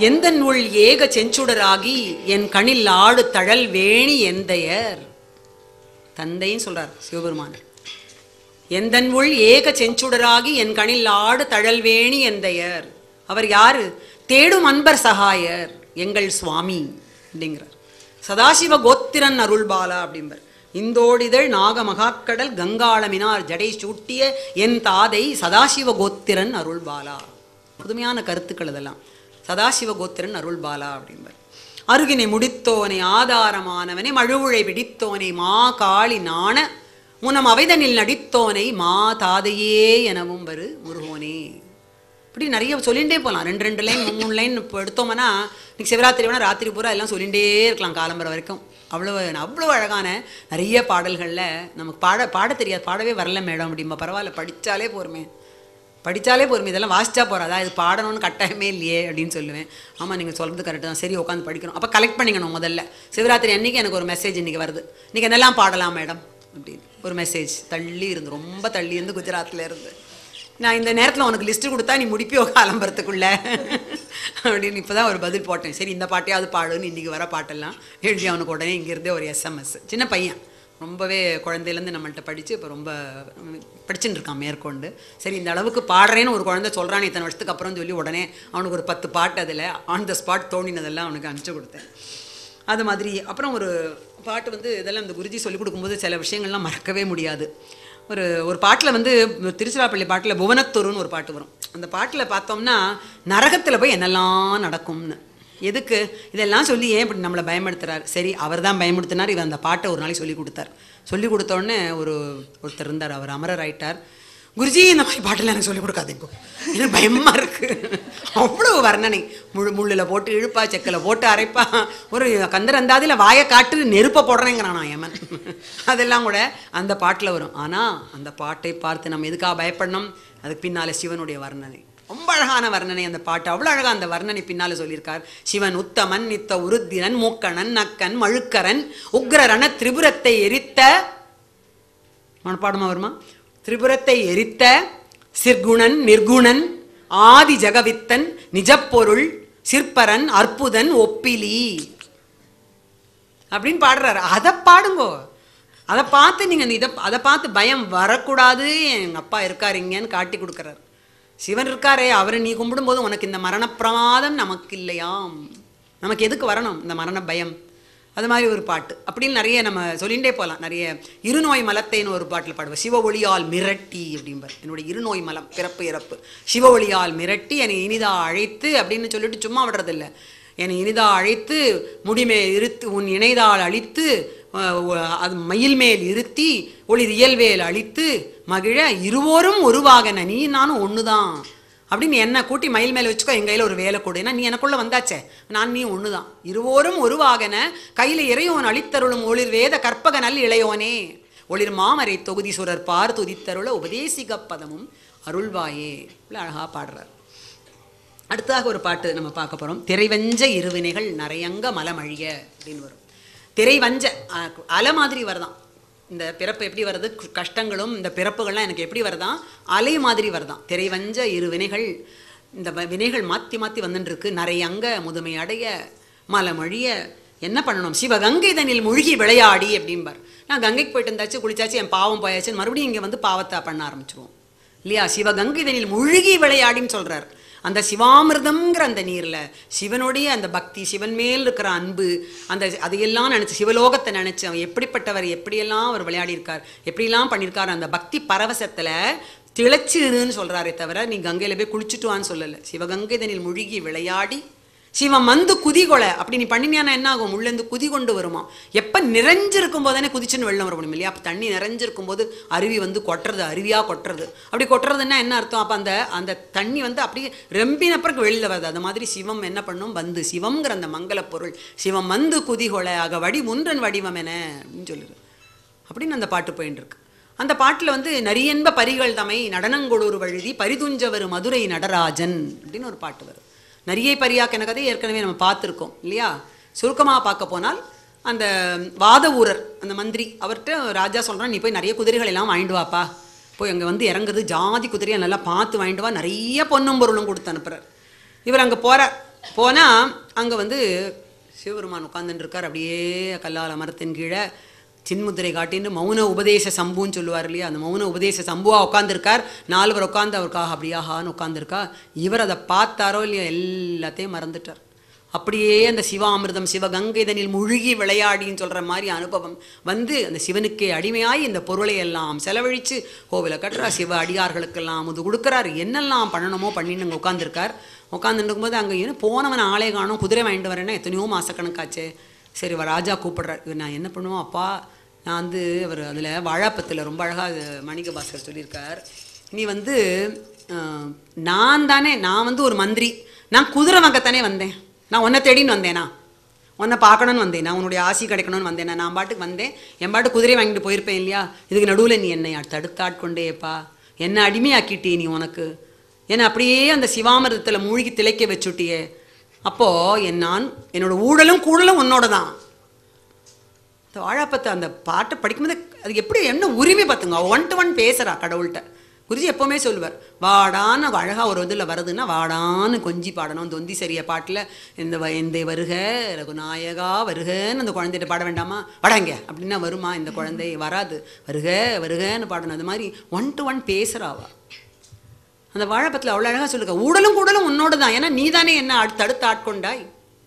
எந்தன் உள் ஏக செஞ்சுடராகி என் கண்ணில் ஆடு தழல் வேணி எந்தையர் தந்தைன்னு சொல்றார் சிவபெருமான் எந்தன் உள் ஏக செஞ்சுடராகி என் கண்ணில் ஆடு தழல் வேணி எந்தையர் அவர் யாரு தேடும் அன்பர் சகாயர் எங்கள் சுவாமி அப்படிங்கிறார் சதாசிவ கோத்திரன் அருள்பாலா அப்படிம்பர் இந்தோடிதழ் நாக மகாக்கடல் கங்காளமினார் ஜடை சூட்டிய என் தாதை சதாசிவ கோத்திரன் அருள்பாலா புதுமையான கருத்துக்கள் இதெல்லாம் சதாசிவ கோத்திரன் அருள்பாலா அப்படிம்பர் அருகினை முடித்தோனை ஆதாரமானவனை மழுவுழை பிடித்தோனை மா காளி நாண முனம் அவைதனில் நடித்தோனை மா தாதையே எனவும் வரு முருகோனே இப்படி நிறைய சொல்லிகிட்டே போகலாம் ரெண்டு ரெண்டு லைன் மூணு லைன் இப்போ எடுத்தோம்னா இன்னைக்கு சிவராத்திரி வேணா ராத்திரி பூரா எல்லாம் சொல்லிகிட்டே இருக்கலாம் காலம்பரை வரைக்கும் அவ்வளோ அவ்வளோ அழகான நிறைய பாடல்களில் நமக்கு பாட பாட தெரியாது பாடவே வரல மேடம் அப்படிம்பா பரவாயில்ல படித்தாலே போருமே படித்தாலே போருமே இதெல்லாம் வாசிச்சா போறாதா இது பாடணும்னு கட்டாயமே இல்லையே அப்படின்னு சொல்லுவேன் ஆமாம் நீங்கள் சொல்கிறது கரெக்டு தான் சரி உட்காந்து படிக்கணும் அப்போ கலெக்ட் பண்ணிக்கணும் முதல்ல சிவராத்திரி அன்னைக்கு எனக்கு ஒரு மெசேஜ் இன்றைக்கி வருது நீங்கள் என்னெல்லாம் பாடலாம் மேடம் அப்படின்னு ஒரு மெசேஜ் தள்ளி இருந்து ரொம்ப தள்ளி இருந்து குஜராத்தில் இருந்து நான் இந்த நேரத்தில் உனக்கு லிஸ்ட்டு கொடுத்தா நீ முடிப்பியோ காலம்பரத்துக்குள்ள அப்படின்னு இப்போ தான் ஒரு பதில் போட்டேன் சரி இந்த பாட்டையாவது பாடுன்னு இன்றைக்கி வர பாட்டெல்லாம் எழுதி அவனுக்கு உடனே இங்கேருந்தே ஒரு எஸ்எம்எஸ் சின்ன பையன் ரொம்பவே குழந்தையிலேருந்து நம்மள்ட்ட படித்து இப்போ ரொம்ப படிச்சுட்டு இருக்கான் மேற்கொண்டு சரி இந்த அளவுக்கு பாடுறேன்னு ஒரு குழந்தை சொல்கிறான் இத்தனை வருஷத்துக்கு அப்புறம் சொல்லி உடனே அவனுக்கு ஒரு பத்து பாட்டு அதில் ஆன் த ஸ்பாட் தோணினதெல்லாம் அவனுக்கு அனுப்பிச்சு கொடுத்தேன் அது மாதிரி அப்புறம் ஒரு பாட்டு வந்து இதெல்லாம் இந்த குருஜி சொல்லிக் கொடுக்கும்போது சில விஷயங்கள்லாம் மறக்கவே முடியாது ஒரு ஒரு பாட்டில் வந்து திருச்சிராப்பள்ளி பாட்டில் புவனத்தூருன்னு ஒரு பாட்டு வரும் அந்த பாட்டில் பார்த்தோம்னா நரகத்தில் போய் என்னெல்லாம் நடக்கும்னு எதுக்கு இதெல்லாம் சொல்லி ஏன் இப்படி நம்மளை பயமுறுத்துறாரு சரி அவர் தான் பயமுறுத்தினார் இவர் அந்த பாட்டை ஒரு நாளைக்கு சொல்லி கொடுத்தார் சொல்லி கொடுத்த உடனே ஒரு ஒருத்தர் இருந்தார் அவர் அமரர் ஆயிட்டார் குருஜி இந்த மாதிரி பாட்டெல்லாம் எனக்கு சொல்லிக் கொடுக்காதீங்க எனக்கு பயமா இருக்கு அவ்வளோ வர்ணனை முழு முள்ளில் போட்டு இழுப்பா செக்கில் போட்டு அரைப்பா ஒரு கந்தரந்தாதியில் வாயை காட்டு நெருப்பை போடுறேங்கிறான் நான் யமன் அதெல்லாம் கூட அந்த பாட்டில் வரும் ஆனால் அந்த பாட்டை பார்த்து நம்ம எதுக்காக பயப்படணும் அதுக்கு பின்னால சிவனுடைய வர்ணனை ரொம்ப அழகான வர்ணனை அந்த பாட்டு அவ்வளோ அழகா அந்த வர்ணனை பின்னால சொல்லியிருக்கார் சிவன் உத்தமன் நித்த உருத்திரன் மூக்கணன் நக்கன் மழுக்கரன் உக்ரரண திரிபுரத்தை எரித்த மனப்பாடமா வருமா திரிபுரத்தை எரித்த சிற்குணன் நிர்குணன் ஆதி ஜெகவித்தன் நிஜப்பொருள் சிற்பரன் அற்புதன் ஒப்பிலி அப்படின்னு பாடுறாரு அதை பாடுங்கோ அதை பார்த்து நீங்கள் இதை அதை பார்த்து பயம் வரக்கூடாது எங்கள் அப்பா இருக்கார் இங்கேன்னு காட்டி கொடுக்குறாரு சிவன் இருக்காரே அவரை நீ கும்பிடும்போது உனக்கு இந்த மரண பிரமாதம் நமக்கு இல்லையாம் நமக்கு எதுக்கு வரணும் இந்த மரண பயம் அது மாதிரி ஒரு பாட்டு அப்படின்னு நிறைய நம்ம சொல்லிகிட்டே போகலாம் நிறைய இருநோய் மலத்தைன்னு ஒரு பாட்டில் பாடுவோம் சிவ ஒளியால் மிரட்டி அப்படிம்பார் என்னுடைய இருநோய் மலம் பிறப்பு இறப்பு சிவ ஒளியால் மிரட்டி என்னை இனிதா அழைத்து அப்படின்னு சொல்லிட்டு சும்மா விடுறதில்ல என்னை இனிதா அழைத்து முடிமே இருத்து உன் இணைதால் அழித்து அஹ், ஒ- அது மயில் மேல் இருத்தி ஒளிர் இயல்வேல் அழித்து மகிழ இருவோரும் உருவாகன நீ நானும் ஒன்று தான் அப்படின்னு என்ன கூட்டி மயில் மேலே வச்சுக்கோ என் கையில் ஒரு வேலை கொடு ஏன்னா நீ எனக்குள்ள வந்தாச்சே நான் நீ ஒன்று தான் இருவோரும் உருவாகன கையில் இறையோன் அளித்தருளும் ஒளிர் வேத கற்பக நல் இளையோனே ஒளிர் மாமரை தொகுதி சுரர் பார் துதித்தருள உபதேசிக பதமும் அருள்வாயே இவ்வளோ அழகா பாடுறார் அடுத்ததாக ஒரு பாட்டு நம்ம பார்க்க போகிறோம் திரைவஞ்ச இருவினைகள் நரையங்க மலமழிய அப்படின்னு வரும் திரைவஞ்ச அஹ், அலை மாதிரி வருதாம் இந்த பிறப்பு எப்படி வருது கு- கஷ்டங்களும் இந்த பிறப்புகள்லாம் எனக்கு எப்படி வருதாம் அலை மாதிரி வருதாம் திரைவஞ்ச இரு வினைகள் இந்த வ- வினைகள் மாற்றி மாற்றி வந்துட்டுருக்கு நரையங்க முதுமை அடைய மலமழிய என்ன பண்ணணும் சிவகங்கை தனில் மூழ்கி விளையாடி அப்படிம்பார் நான் கங்கைக்கு போயிட்டு இருந்தாச்சு குளிச்சாச்சு என் பாவம் போயாச்சு மறுபடியும் இங்கே வந்து பாவத்தை பண்ண ஆரம்பிச்சிருவோம் இல்லையா சிவகங்கைதனில் முழுகி விளையாடின்னு சொல்றார் அந்த சிவாமிர்தம்ங்கிற அந்த நீர்ல சிவனுடைய அந்த பக்தி சிவன் மேல் இருக்கிற அன்பு அந்த அதையெல்லாம் நினைச்சு சிவலோகத்தை நினைச்சு அவன் எப்படிப்பட்டவர் எப்படியெல்லாம் அவர் விளையாடி இருக்கார் எப்படியெல்லாம் பண்ணியிருக்கார் அந்த பக்தி பரவசத்துல திளைச்சிருன்னு சொல்றாரே தவிர நீ கங்கையில போய் குளிச்சுட்டு வான்னு சொல்லல சிவகங்கைதனில் முழுகி விளையாடி சிவன் வந்து குதிகொலை அப்படி நீ பண்ணினியானா என்ன ஆகும் உள்ளேருந்து குதி கொண்டு வருமா எப்போ நிறைஞ்சிருக்கும் போது தானே குதிச்சுன்னு வெள்ளம் வர முடியும் இல்லையா அப்போ தண்ணி நிறைஞ்சிருக்கும் போது அருவி வந்து கொட்டுறது அருவியாக கொட்டுறது அப்படி கொட்டுறதுன்னா என்ன அர்த்தம் அப்போ அந்த அந்த தண்ணி வந்து அப்படியே ரெம்பின பிறகு வெளியில் வருது அது மாதிரி சிவம் என்ன பண்ணும் வந்து சிவம்ங்கிற அந்த மங்கள பொருள் சிவம் வந்து குதிகொலை ஆக வடி முன்றன் வடிவம் என அப்படின்னு சொல்லுது அப்படின்னு அந்த பாட்டு போயின்னு இருக்கு அந்த பாட்டில் வந்து நரியன்ப பரிகள் தமை நடனங்கொடூர் வழுதி பரிதுஞ்சவர் மதுரை நடராஜன் அப்படின்னு ஒரு பாட்டு வருது நரியை பரியாக்கின கதை ஏற்கனவே நம்ம பார்த்துருக்கோம் இல்லையா சுருக்கமாக பார்க்க போனால் அந்த வாத ஊரர் அந்த மந்திரி அவர்கிட்ட ராஜா சொல்கிறான் நீ போய் நிறைய குதிரைகள் எல்லாம் வாங்கிட்டு வாப்பா போய் அங்கே வந்து இறங்குது ஜாதி குதிரையை நல்லா பார்த்து வாங்கிட்டு வா நிறைய பொன்னும் பொருளும் கொடுத்து அனுப்புறார் இவர் அங்கே போகிறார் போனால் அங்கே வந்து சிவபெருமான் உட்காந்துட்டு இருக்கார் அப்படியே கல்லால மரத்தின் கீழே சின்முத்திரை காட்டின்னு மௌன உபதேச சம்புன்னு சொல்லுவார் இல்லையா அந்த மௌன உபதேச சம்புவா உட்காந்துருக்கார் நாலுவர் உட்காந்து அவருக்காக அப்படியாகான்னு உட்காந்துருக்கா இவர் அதை பார்த்தாரோ இல்லையா எல்லாத்தையும் மறந்துட்டார் அப்படியே அந்த சிவாமிர்தம் சிவகங்கைதனில் முழுகி விளையாடின்னு சொல்கிற மாதிரி அனுபவம் வந்து அந்த சிவனுக்கே அடிமையாய் இந்த பொருளை எல்லாம் செலவழித்து கோவிலை கட்டுறா சிவ அடியார்களுக்கெல்லாம் இது கொடுக்குறாரு என்னெல்லாம் பண்ணணுமோ பண்ணின்னு அங்கே உட்காந்துருக்கார் உட்காந்துட்டு இருக்கும்போது அங்கே என்ன போனவன் ஆளே காணும் குதிரை வாங்கிட்டு வரேன்னா எத்தனையோ மாசக்கணக்காச்சே சரி இவர் ராஜா கூப்பிடுறார் இவர் நான் என்ன பண்ணுவோம் அப்பா நான் வந்து அவர் அதில் வாழாப்பத்தில் ரொம்ப அழகாக மணிக பாஸ்கர் சொல்லியிருக்கார் நீ வந்து அஹ், நான் தானே நான் வந்து ஒரு மந்திரி நான் குதிரை வாங்கத்தானே வந்தேன் நான் உன்னை தேடின்னு வந்தேனா உன்னை பார்க்கணும்னு வந்தேன் நான் உன்னுடைய ஆசி கிடைக்கணும்னு வந்தேன் நான் பாட்டுக்கு வந்தேன் என் பாட்டு குதிரை வாங்கிட்டு போயிருப்பேன் இல்லையா இதுக்கு நடுவில் நீ என்னை தடுத்தாட்கொண்டேப்பா என்னை அடிமையாக்கிட்டே நீ உனக்கு என்னை அப்படியே அந்த சிவாமிரதத்தில் மூழ்கி திளைக்க வச்சுட்டியே அப்போது என் நான் என்னோட ஊழலும் கூடலும் உன்னோட தான் இந்த வாழாப்பத்தை அந்த பாட்டை படிக்கும்போது அது எப்படி என்ன உரிமை பார்த்துங்க ஒன் டு ஒன் பேசுகிறா கடவுள்கிட்ட குருஜி எப்போவுமே சொல்லுவார் வாடான்னு அழகாக ஒரு இதில் வருதுன்னா வாடான்னு கொஞ்சி பாடணும் தொந்தி சரிய பாட்டில் இந்த வ- இந்த வருக ரகுநாயகா வருகன்னு அந்த குழந்தைகிட்ட பாட வேண்டாமா வடாங்க அப்படின்னா வருமா இந்த குழந்தை வராது வருக வருகன்னு பாடணும் அது மாதிரி ஒன் டு ஒன் பேசுகிறாவா அந்த வாழைப்பத்தில் அவ்வளோ அழகாக சொல்லுங்க ஊடலும் கூடலும் உன்னோட தான் ஏன்னா நீ தானே என்ன அடு- தடுத்து ஆட்கொண்டாய்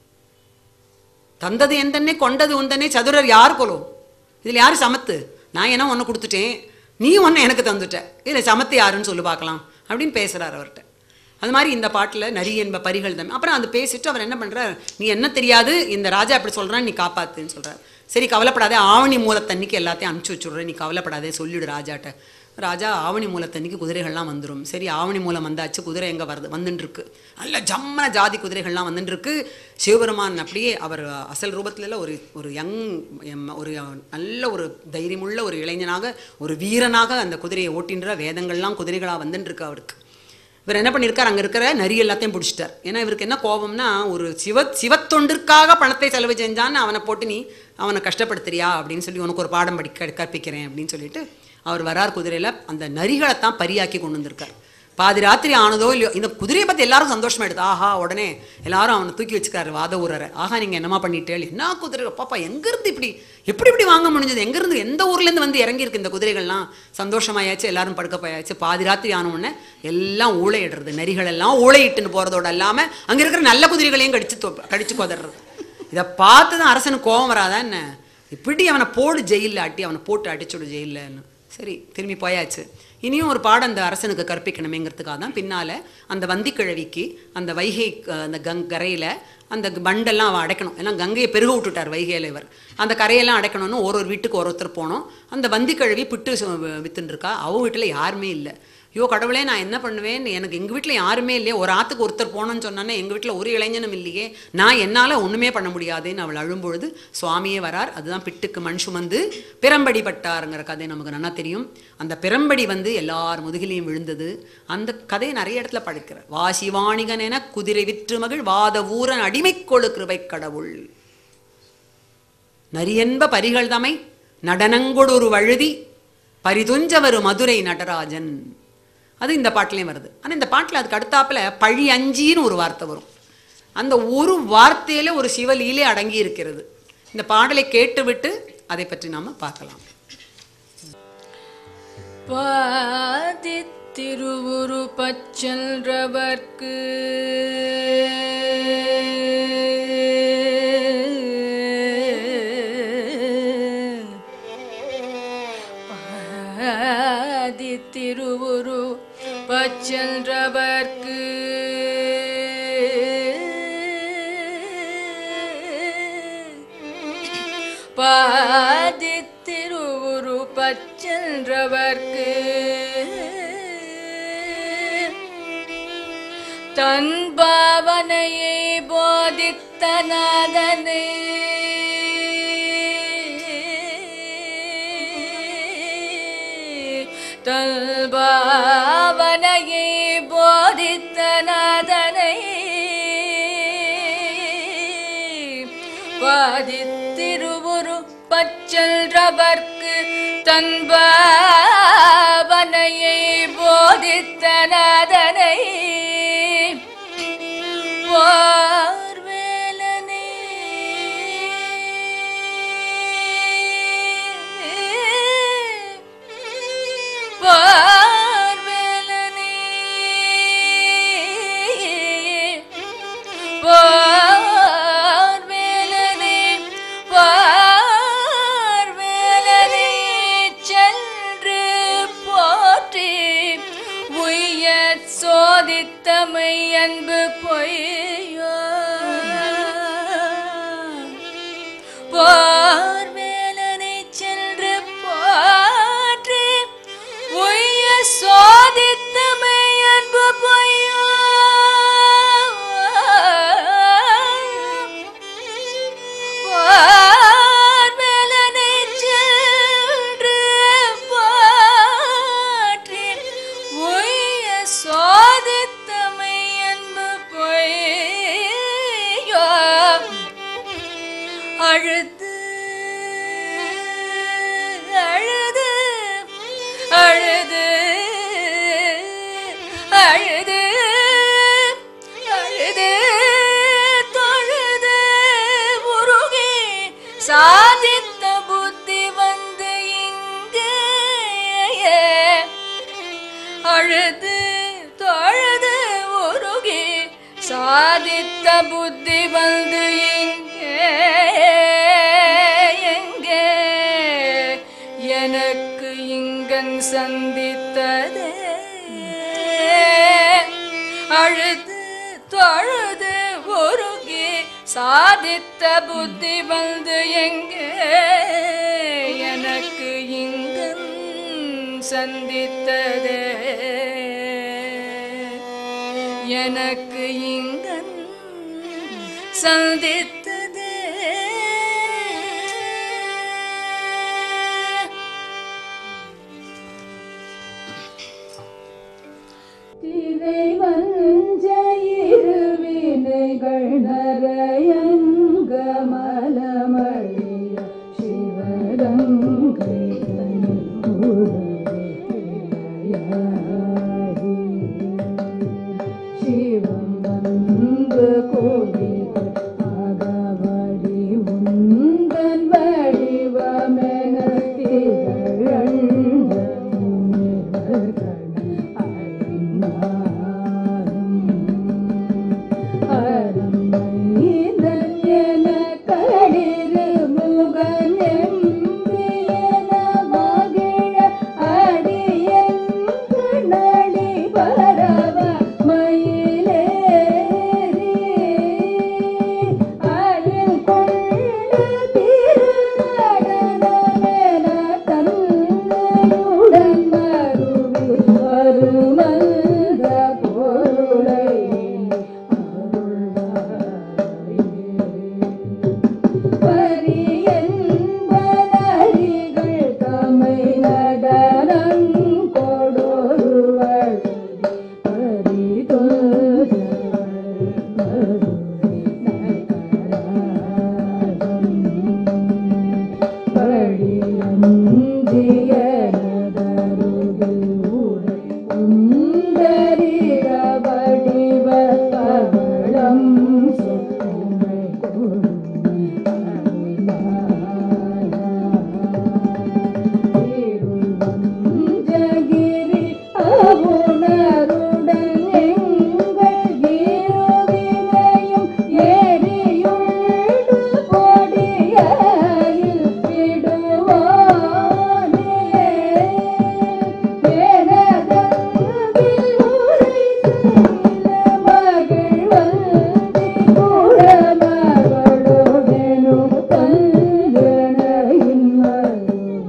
தந்தது எந்தன்னே கொண்டது உந்தனே சதுரர் யார் கொலோ இதில் யார் சமத்து நான் என்ன ஒன்று கொடுத்துட்டேன் நீ ஒன்று எனக்கு தந்துட்ட இதில் சமத்து யாருன்னு சொல்லு பார்க்கலாம் அப்படின்னு பேசுகிறார் அவர்கிட்ட அது மாதிரி இந்த பாட்டில் நரி என்ப பரிகள் தான் அப்புறம் அது பேசிட்டு அவர் என்ன பண்ணுறார் நீ என்ன தெரியாது இந்த ராஜா அப்படி சொல்கிறான் நீ காப்பாத்துன்னு சொல்கிறார் சரி கவலைப்படாதே ஆவணி மூலத்தன்னைக்கு எல்லாத்தையும் அனுப்பிச்சி வச்சுடுறேன் நீ கவலைப்படாதே சொல்லிடு ராஜாட்ட ராஜா ஆவணி மூலத்தன்னைக்கு குதிரைகள்லாம் வந்துடும் சரி ஆவணி மூலம் வந்தாச்சு குதிரை எங்கே வருது வந்துட்டுருக்கு நல்ல ஜம்மன ஜாதி குதிரைகள்லாம் வந்துட்டுருக்கு சிவபெருமான் அப்படியே அவர் அசல் ரூபத்துல ஒரு ஒரு யங் எம், ஒரு நல்ல ஒரு தைரியமுள்ள ஒரு இளைஞனாக ஒரு வீரனாக அந்த குதிரையை ஓட்டின்ற வேதங்கள்லாம் குதிரைகளாக வந்துட்டுருக்கு அவருக்கு இவர் என்ன பண்ணியிருக்கார் அங்கே இருக்கிற நரி எல்லாத்தையும் பிடிச்சிட்டார் ஏன்னா இவருக்கு என்ன கோபம்னா ஒரு சிவ சிவத்தொண்டிற்காக பணத்தை செலவு செஞ்சான்னு அவனை போட்டு நீ அவனை கஷ்டப்படுத்துறியா அப்படின்னு சொல்லி உனக்கு ஒரு பாடம் படிக்க கற்பிக்கிறேன் அப்படின்னு சொல்லிட்டு அவர் வரார் குதிரையில் அந்த நரிகளை தான் பரியாக்கி கொண்டு வந்திருக்கார் பாதி ராத்திரி ஆனதோ இல்லையோ இந்த குதிரையை பற்றி எல்லாரும் சந்தோஷமா எடுத்து ஆஹா உடனே எல்லாரும் அவனை தூக்கி வச்சுக்காரு வாத ஊரரை ஆஹா நீங்கள் என்னமா பண்ணிட்டேள் என்ன குதிரை பாப்பா எங்கேருந்து இப்படி எப்படி இப்படி வாங்க முடிஞ்சது எங்கேருந்து எந்த ஊர்லேருந்து வந்து இறங்கியிருக்கு இந்த குதிரைகள்லாம் சந்தோஷமாயாச்சு எல்லாரும் படுக்க போயாச்சு பாதி ராத்திரி ஆன உடனே எல்லாம் ஊழையிடுறது நரிகள் எல்லாம் ஊழையிட்டுன்னு போகிறதோட இல்லாமல் அங்கே இருக்கிற நல்ல குதிரைகளையும் கடிச்சு தொ- கடிச்சு கொதறது இதை பார்த்து தான் அரசனுக்கு கோபம் வராதா என்ன இப்படி அவனை போடு ஜெயிலில் அட்டி அவனை போட்டு அடிச்சுடு ஜெயிலில்னு சரி திரும்பி போயாச்சு இனியும் ஒரு பாடம் அந்த அரசனுக்கு கற்பிக்கணுமேங்கிறதுக்காக தான் பின்னால் அந்த வந்திக்கிழவிக்கு அந்த வைகை அஹ், அந்த கங் கரையில் அந்த பண்டெல்லாம் அவன் அடைக்கணும் ஏன்னா கங்கையை பெருக விட்டுட்டார் வைகையில் இவர் அந்த கரையெல்லாம் அடைக்கணும்னு ஒரு ஒரு வீட்டுக்கு ஒரு ஒருத்தர் போனோம் அந்த வந்திக்கிழவி பிட்டு சு- வித்துன்னு இருக்கா அவ வீட்டில் யாருமே இல்லை ஐயோ கடவுளே நான் என்ன பண்ணுவேன் எனக்கு எங்கள் வீட்டில் யாருமே இல்லையே ஒரு ஆத்துக்கு ஒருத்தர் போனோன்னு சொன்னானே எங்கள் வீட்டில் ஒரு இளைஞனும் இல்லையே நான் என்னால் ஒன்றுமே பண்ண முடியாதுன்னு அவள் அழும்பொழுது சுவாமியே வரார் அதுதான் பிட்டுக்கு மண் சுமந்து பிரம்படி பட்டாருங்கிற கதை நமக்கு நல்லா தெரியும் அந்த பிரம்படி வந்து எல்லார் முதுகிலையும் விழுந்தது அந்த கதையை நிறைய இடத்துல படிக்கிறார் வாசி வாணிகன் என குதிரை விற்று மகிழ் வாத ஊரன் அடிமை கொழு கிருபை கடவுள் நரியன்ப பரிகள் தமை நடனங்கொடொரு வழுதி பரிதுஞ்சவரு மதுரை நடராஜன் அது இந்த பாட்டுலேயும் வருது ஆனால் இந்த பாட்டில் அதுக்கு அடுத்தாப்புல பழி அஞ்சின்னு ஒரு வார்த்தை வரும் அந்த ஒரு வார்த்தையில ஒரு சிவலீலை அடங்கி இருக்கிறது இந்த பாடலை கேட்டுவிட்டு அதை பற்றி நாம பார்க்கலாம் பாதி திருவுரு பச்சென்றவர்க்கு பாதி திருவுரு பச்சென்றவர்க்கு பாதி திருவுரு பச்சென்றவர்க்கு தன் பாவனையை போதித்த நாதனை தன் பாவனையை போதித்த நாதனை பாதித்திருவுரு பச்சென்றவர்க்கு தன் பாவனையை போதித்த நாதனை புத்தி வந்து எங்கே எங்கே எனக்கு இங்கன் சந்தித்ததே அழுது தொழுது உருகி சாதித்த புத்தி வந்து எங்கே எனக்கு இங்கன் சந்தித்ததே எனக்கு இங்கன் சந்தித்ததே திரை வஞ்ச இருவினைகள் நரையங்க மலமழிய சிவகங்கை சிவம் வந்து கோடிகள் அகவடி உந்தன் வடிவமென திகழந்த முனிவர்கள் அருமந்த பொருளை பரியன்பரிகள் தமை நடனம் கொடொருவள் ஜகிரி அவுணருடன் எங்கள் இருவினையும் எரியுண்டு பொடியில் விடுவானே எனதன்பில் உரை செய்த மகிழ் வந்தி குடமகளோடெனும் தஞ்சனையின் மருவ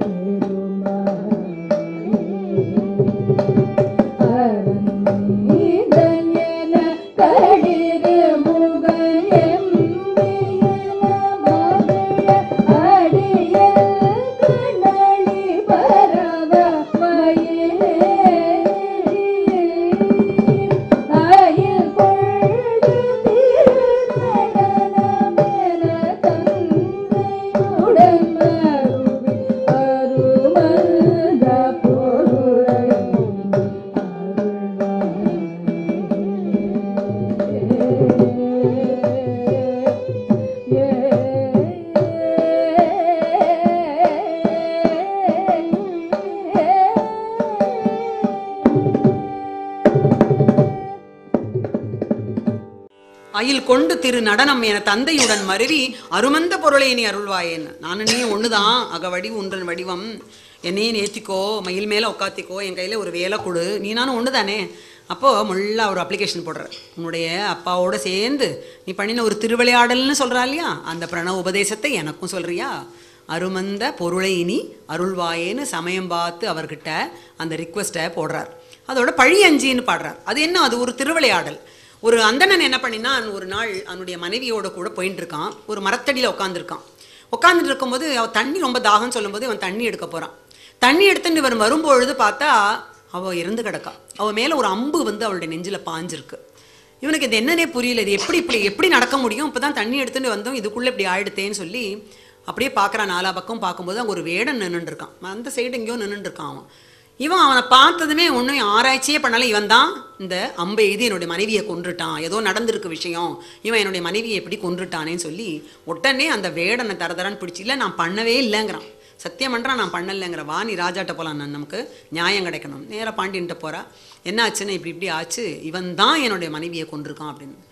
அயில் கொண்டு திரு நடனம் என தந்தையுடன் மருவி அருமந்த பொருளை நீ அருள்வாயேன்னு நானும் நீ ஒண்ணுதான் அக வடிவு உன்றன் வடிவம் என்னையும் ஏத்திக்கோ மயில் மேல உட்காத்திக்கோ என் கையில ஒரு வேலை கொடு நீ நானும் ஒண்ணுதானே அப்போ முள்ள ஒரு அப்ளிகேஷன் போடுற உன்னுடைய அப்பாவோட சேர்ந்து நீ பண்ணின ஒரு திருவிளையாடல்னு சொல்றா இல்லையா அந்த பிரணவ உபதேசத்தை எனக்கும் சொல்றியா அருமந்த பொருளை நீ அருள்வாயேன்னு சமயம் பார்த்து அவர்கிட்ட அந்த ரிக்வெஸ்ட்டை போடுறார் அதோட பழி அஞ்சின்னு பாடுறார் அது என்ன அது ஒரு திருவிளையாடல் ஒரு அந்தணன் என்ன பண்ணினான் ஒரு நாள் அவனுடைய மனைவியோட கூட போயிட்டு இருக்கான் ஒரு மரத்தடியில் உட்காந்துருக்கான் உட்காந்துட்டு இருக்கும்போது அவ தண்ணி ரொம்ப தாகம் சொல்லும்போது இவன் தண்ணி எடுக்க போறான் தண்ணி எடுத்துட்டு இவன் வரும்பொழுது பார்த்தா அவ இறந்து கிடக்கா அவ மேல ஒரு அம்பு வந்து அவளுடைய நெஞ்சில பாஞ்சிருக்கு இவனுக்கு இது என்னன்னே புரியல இது எப்படி இப்படி எப்படி நடக்க முடியும் இப்பதான் தண்ணி எடுத்துட்டு வந்தோம் இதுக்குள்ள இப்படி ஆயிடுத்தேன்னு சொல்லி அப்படியே பார்க்கறான் நாலா பக்கம் பார்க்கும்போது அங்க ஒரு வேடன் நின்னுட்டு இருக்கான் அந்த சைடு எங்கேயோ நின்னுட்டு இருக்கான் அவன் இவன் அவனை பார்த்ததுமே ஒன்றும் ஆராய்ச்சியே பண்ணல இவன் தான் இந்த அம்பை எய்து என்னுடைய மனைவியை கொன்றுட்டான் ஏதோ நடந்திருக்கு விஷயம் இவன் என்னுடைய மனைவியை எப்படி கொன்றுட்டானேன்னு சொல்லி உடனே அந்த வேடனை தரதரான்னு பிடிச்சி இல்லை நான் பண்ணவே இல்லைங்கிறான் சத்தியம் பண்றான் நான் பண்ணலைங்கிற வா நீ ராஜாட்ட போலாம் நான் நமக்கு நியாயம் கிடைக்கணும் நேரா பாண்டியன்ட்ட போறா என்ன ஆச்சுன்னு இப்படி இப்படி ஆச்சு இவன் தான் என்னுடைய மனைவியை கொண்டிருக்கான் அப்படின்னு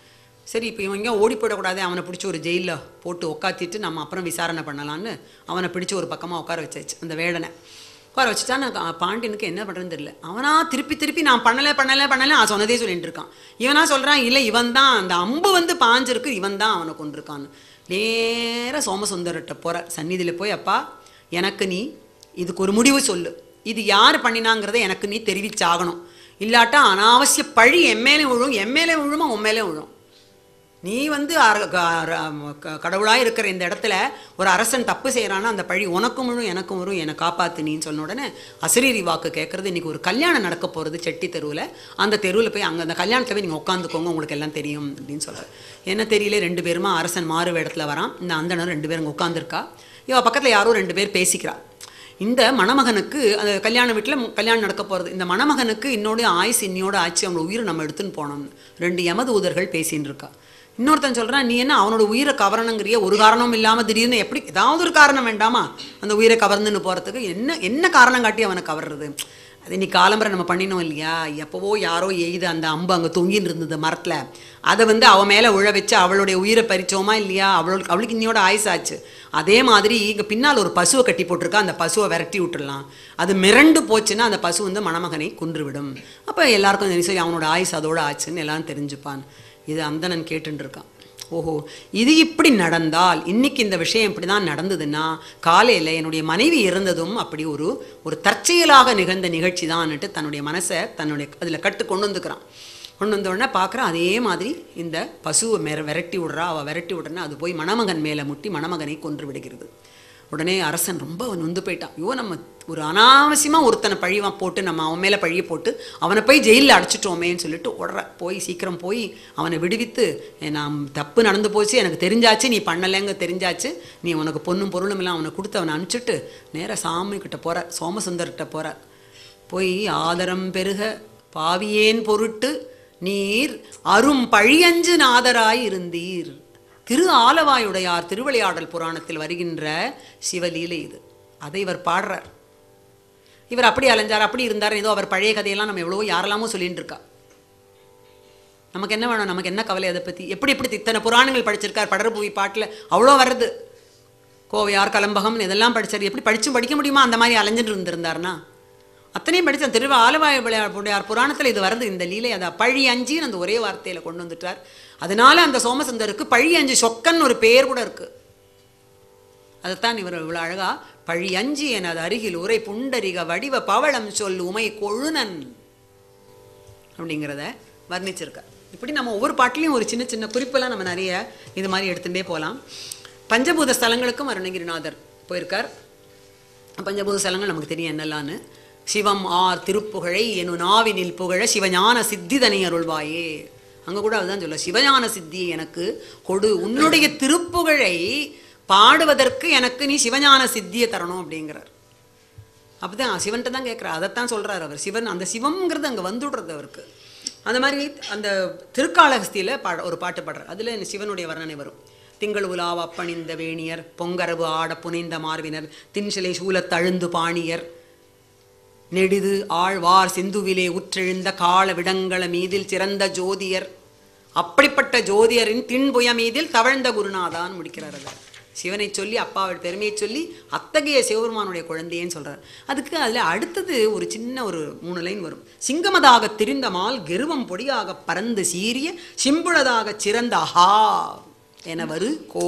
சரி இப்போ இவன் எங்கேயும் ஓடி போயிடக்கூடாது அவனை பிடிச்சி ஒரு ஜெயிலில் போட்டு உட்காத்திட்டு நம்ம அப்புறம் விசாரணை பண்ணலான்னு அவனை பிடிச்சி ஒரு பக்கமாக உட்கார வச்சாச்சு அந்த வேடனை உட்கார வச்சுட்டா நான் கா- பாண்டியனுக்கு என்ன பண்ணுறதுன்னு தெரியல அவனா திருப்பி திருப்பி நான் பண்ணலை பண்ணலை பண்ணலை அவன் சொன்னதே சொல்லிட்டு இருக்கான் இவனா சொல்கிறான் இல்லை இவன் தான் அந்த அம்பு வந்து பாஞ்சிருக்கு இவன் தான் அவனை கொண்டிருக்கான்னு நேராக சோமசுந்தரட்ட போகிற சந்நிதியில் போய் அப்பா எனக்கு நீ இதுக்கு ஒரு முடிவு சொல்லு இது யார் பண்ணினாங்கிறத எனக்கு நீ தெரிவிச்சாகணும் இல்லாட்டா அனாவசிய பழி எம்மேலே விழும் எம்மேலே விழுமா உண்மையிலே விழும் நீ வந்து அர- க- ர- க- கடவுளாய் இருக்கிற இந்த இடத்துல ஒரு அரசன் தப்பு செய்கிறான்னா அந்த பழி உனக்கும் விழும் எனக்கும் வரும் என்னை காப்பாத்து நீன்னு சொன்ன உடனே அசரீரி வாக்கு கேட்கறது இன்னைக்கு ஒரு கல்யாணம் நடக்க போகிறது செட்டி தெருவில் அந்த தெருவில் போய் அங்கே அந்த கல்யாணத்தில் போய் நீங்கள் உட்காந்துக்கோங்க உங்களுக்கு எல்லாம் தெரியும் அப்படின்னு சொல்கிறார் என்ன தெரியல ரெண்டு பேருமா அரசன் மாறு வேடத்தில் வரான் இந்த அந்தனர் ரெண்டு பேரும் உட்காந்துருக்கா இவ பக்கத்தில் யாரோ ரெண்டு பேர் பேசிக்கிறா இந்த மணமகனுக்கு அந்த கல்யாண வீட்டில் கல்யாணம் நடக்க போகிறது இந்த மணமகனுக்கு இன்னோட ஆயுசு இன்னையோட ஆச்சு அவனோட உயிரை நம்ம எடுத்துன்னு போனோம்னு ரெண்டு யமதூதர்கள் பேசின்னு இருக்கா இன்னொருத்தன் சொல்கிறான் நீ என்ன அவனோட உயிரை கவரணுங்கிறிய ஒரு காரணமும் இல்லாமல் திடீர்னு எப்படி ஏதாவது ஒரு காரணம் வேண்டாமா அந்த உயிரை கவர்ந்துன்னு போகிறதுக்கு என்ன என்ன காரணம் காட்டி அவனை கவர்றது அது இன்னைக்கு காலம்பரை நம்ம பண்ணினோம் இல்லையா எப்போவோ யாரோ எய்து அந்த அம்பு அங்கே தொங்கின்னு இருந்தது மரத்தில் அதை வந்து அவன் மேலே உழ வச்சு அவளுடைய உயிரை பறிச்சோமா இல்லையா அவளுக்கு அவளுக்கு இன்னையோட ஆயுசாச்சு அதே மாதிரி இங்கே பின்னால் ஒரு பசுவை கட்டி போட்டிருக்கா அந்த பசுவை விரட்டி விட்டுடலாம் அது மிரண்டு போச்சுன்னா அந்த பசு வந்து மணமகனை கொன்றுவிடும் அப்போ எல்லாருக்கும் தெரியும், சரி அவனோட ஆயுசு அதோட ஆச்சுன்னு எல்லாரும் தெரிஞ்சுப்பான் இது அந்தணன் கேட்டுட்டு இருக்கான் ஓஹோ இது இப்படி நடந்தால் இன்னைக்கு இந்த விஷயம் இப்படி தான் நடந்ததுன்னா காலையில் என்னுடைய மனைவி இறந்ததும் அப்படி ஒரு ஒரு தற்செயலாக நிகழ்ந்த நிகழ்ச்சி தான்னுட்டு தன்னுடைய மனசை தன்னுடைய அதில் கட்டு கொண்டு வந்துக்கிறான் கொண்டு வந்த உடனே பார்க்குறான் அதே மாதிரி இந்த பசுவை மெர விரட்டி விடுறா அவள் விரட்டி விடுறனா அது போய் மணமகன் மேலே முட்டி மணமகனை கொன்று விடுகிறது உடனே அரசன் ரொம்ப நொந்து போயிட்டான் ஐயோ நம்ம ஒரு அனாவசியமாக ஒருத்தனை பழிவான் போட்டு நம்ம அவன் மேலே பழியை போட்டு அவனை போய் ஜெயிலில் அடைச்சிட்டோமேன்னு சொல்லிட்டு உடற போய் சீக்கிரம் போய் அவனை விடுவித்து "ஏ, நான் தப்பு நடந்து போச்சு எனக்கு தெரிஞ்சாச்சு நீ பண்ணலைங்க தெரிஞ்சாச்சு நீ உனக்கு பொண்ணும் பொருளும் எல்லாம் அவனை கொடுத்து அவனை அனுப்பிச்சிட்டு நேராக சாமி கிட்ட போகிற சோமசுந்தர்கிட்ட போகிற போய் ஆதரம் பெருக பாவியேன் பொருட்டு நீர் அரும் பழியஞ்சு நாதராய் இருந்தீர் திரு ஆலவாயுடையார் திருவிளையாடல் புராணத்தில் வருகின்ற சிவலீலை இது அதை இவர் பாடுறார் இவர் அப்படி அலைஞ்சார் அப்படி இருந்தார் ஏதோ அவர் பழைய கதையெல்லாம் நம்ம எவ்வளவோ யாரெல்லாமோ சொல்லிட்டு இருக்கா நமக்கு என்ன வேணும் நமக்கு என்ன கவலை அதை பற்றி எப்படி எப்படி இத்தனை புராணங்கள் படிச்சிருக்கார் படர்பூவி பாட்டில் அவ்வளோ வருது கோவையார் கலம்பகம் இதெல்லாம் படிச்சார் எப்படி படிச்சும் படிக்க முடியுமா அந்த மாதிரி அலைஞ்சிட்டு இருந்திருந்தாருன்னா அத்தனையும் படித்தேன் திருவ ஆலவாய விளையாடுடையார் புராணத்தில் இது வருது இந்த லீலை அதை பழி அஞ்சின்னு அந்த ஒரே வார்த்தையில் கொண்டு வந்துட்டார் அதனால அந்த சோமசுந்தருக்கு பழி அஞ்சு சொக்கன் ஒரு பெயர் கூட இருக்கு அதைத்தான் இவர் இவ்வளோ அழகா பழி அஞ்சி எனது அருகில் உரை புண்டரிக வடிவ பவளம் சொல் உமை கொழுனன் அப்படிங்கிறத வர்ணிச்சிருக்கார் இப்படி நம்ம ஒவ்வொரு பாட்டிலையும் ஒரு சின்ன சின்ன குறிப்பெல்லாம் நம்ம நிறைய இது மாதிரி எடுத்துகிட்டே போகலாம் பஞ்சபூத ஸ்தலங்களுக்கும் அருணகிரிநாதர் போயிருக்கார் பஞ்சபூத ஸ்தலங்கள் நமக்கு தெரியும் என்னெல்லான்னு சிவம் ஆர் திருப்புகழை எனு நாவினில் புகழ சிவஞான சித்திதனை அருள்வாயே அங்கே கூட அதுதான் சொல்ல சிவஞான சித்தியை எனக்கு கொடு உன்னுடைய திருப்புகழை பாடுவதற்கு எனக்கு நீ சிவஞான சித்தியை தரணும் அப்படிங்கிறார் அப்பதான் சிவன்கிட்ட தான் கேட்குறார் அதைத்தான் சொல்றார் அவர் சிவன் அந்த சிவம்ங்கிறது அங்கே வந்துடுறது அவருக்கு அந்த மாதிரி அந்த திருக்காளஹஸ்தியில் பாட ஒரு பாட்டு பாடுறார் அதில் சிவனுடைய வர்ணனை வரும் திங்கள் உலாவ அப்பணிந்த வேணியர் பொங்கரவு ஆட புனைந்த மார்பினர் தின்சிலை சூலத் தழுந்து பாணியர் நெடிது ஆழ்வார் சிந்துவிலே உற்றெழுந்த கால விடங்கள மீதில் சிறந்த ஜோதியர் அப்படிப்பட்ட ஜோதியரின் தின்புய மீதில் தவழ்ந்த குருநாதான் முடிக்கிறார் அவர் சிவனை சொல்லி அப்பாவோட பெருமையை சொல்லி அத்தகைய சிவபெருமானுடைய குழந்தையேன்னு சொல்றார் அதுக்கு அதில் அடுத்தது ஒரு சின்ன ஒரு மூணு லைன் வரும் சிங்கமதாக திரிந்த மால் கெருவம் பொடியாக பறந்து சீரிய சிம்புளதாக சிறந்த அஹா என வரு கோ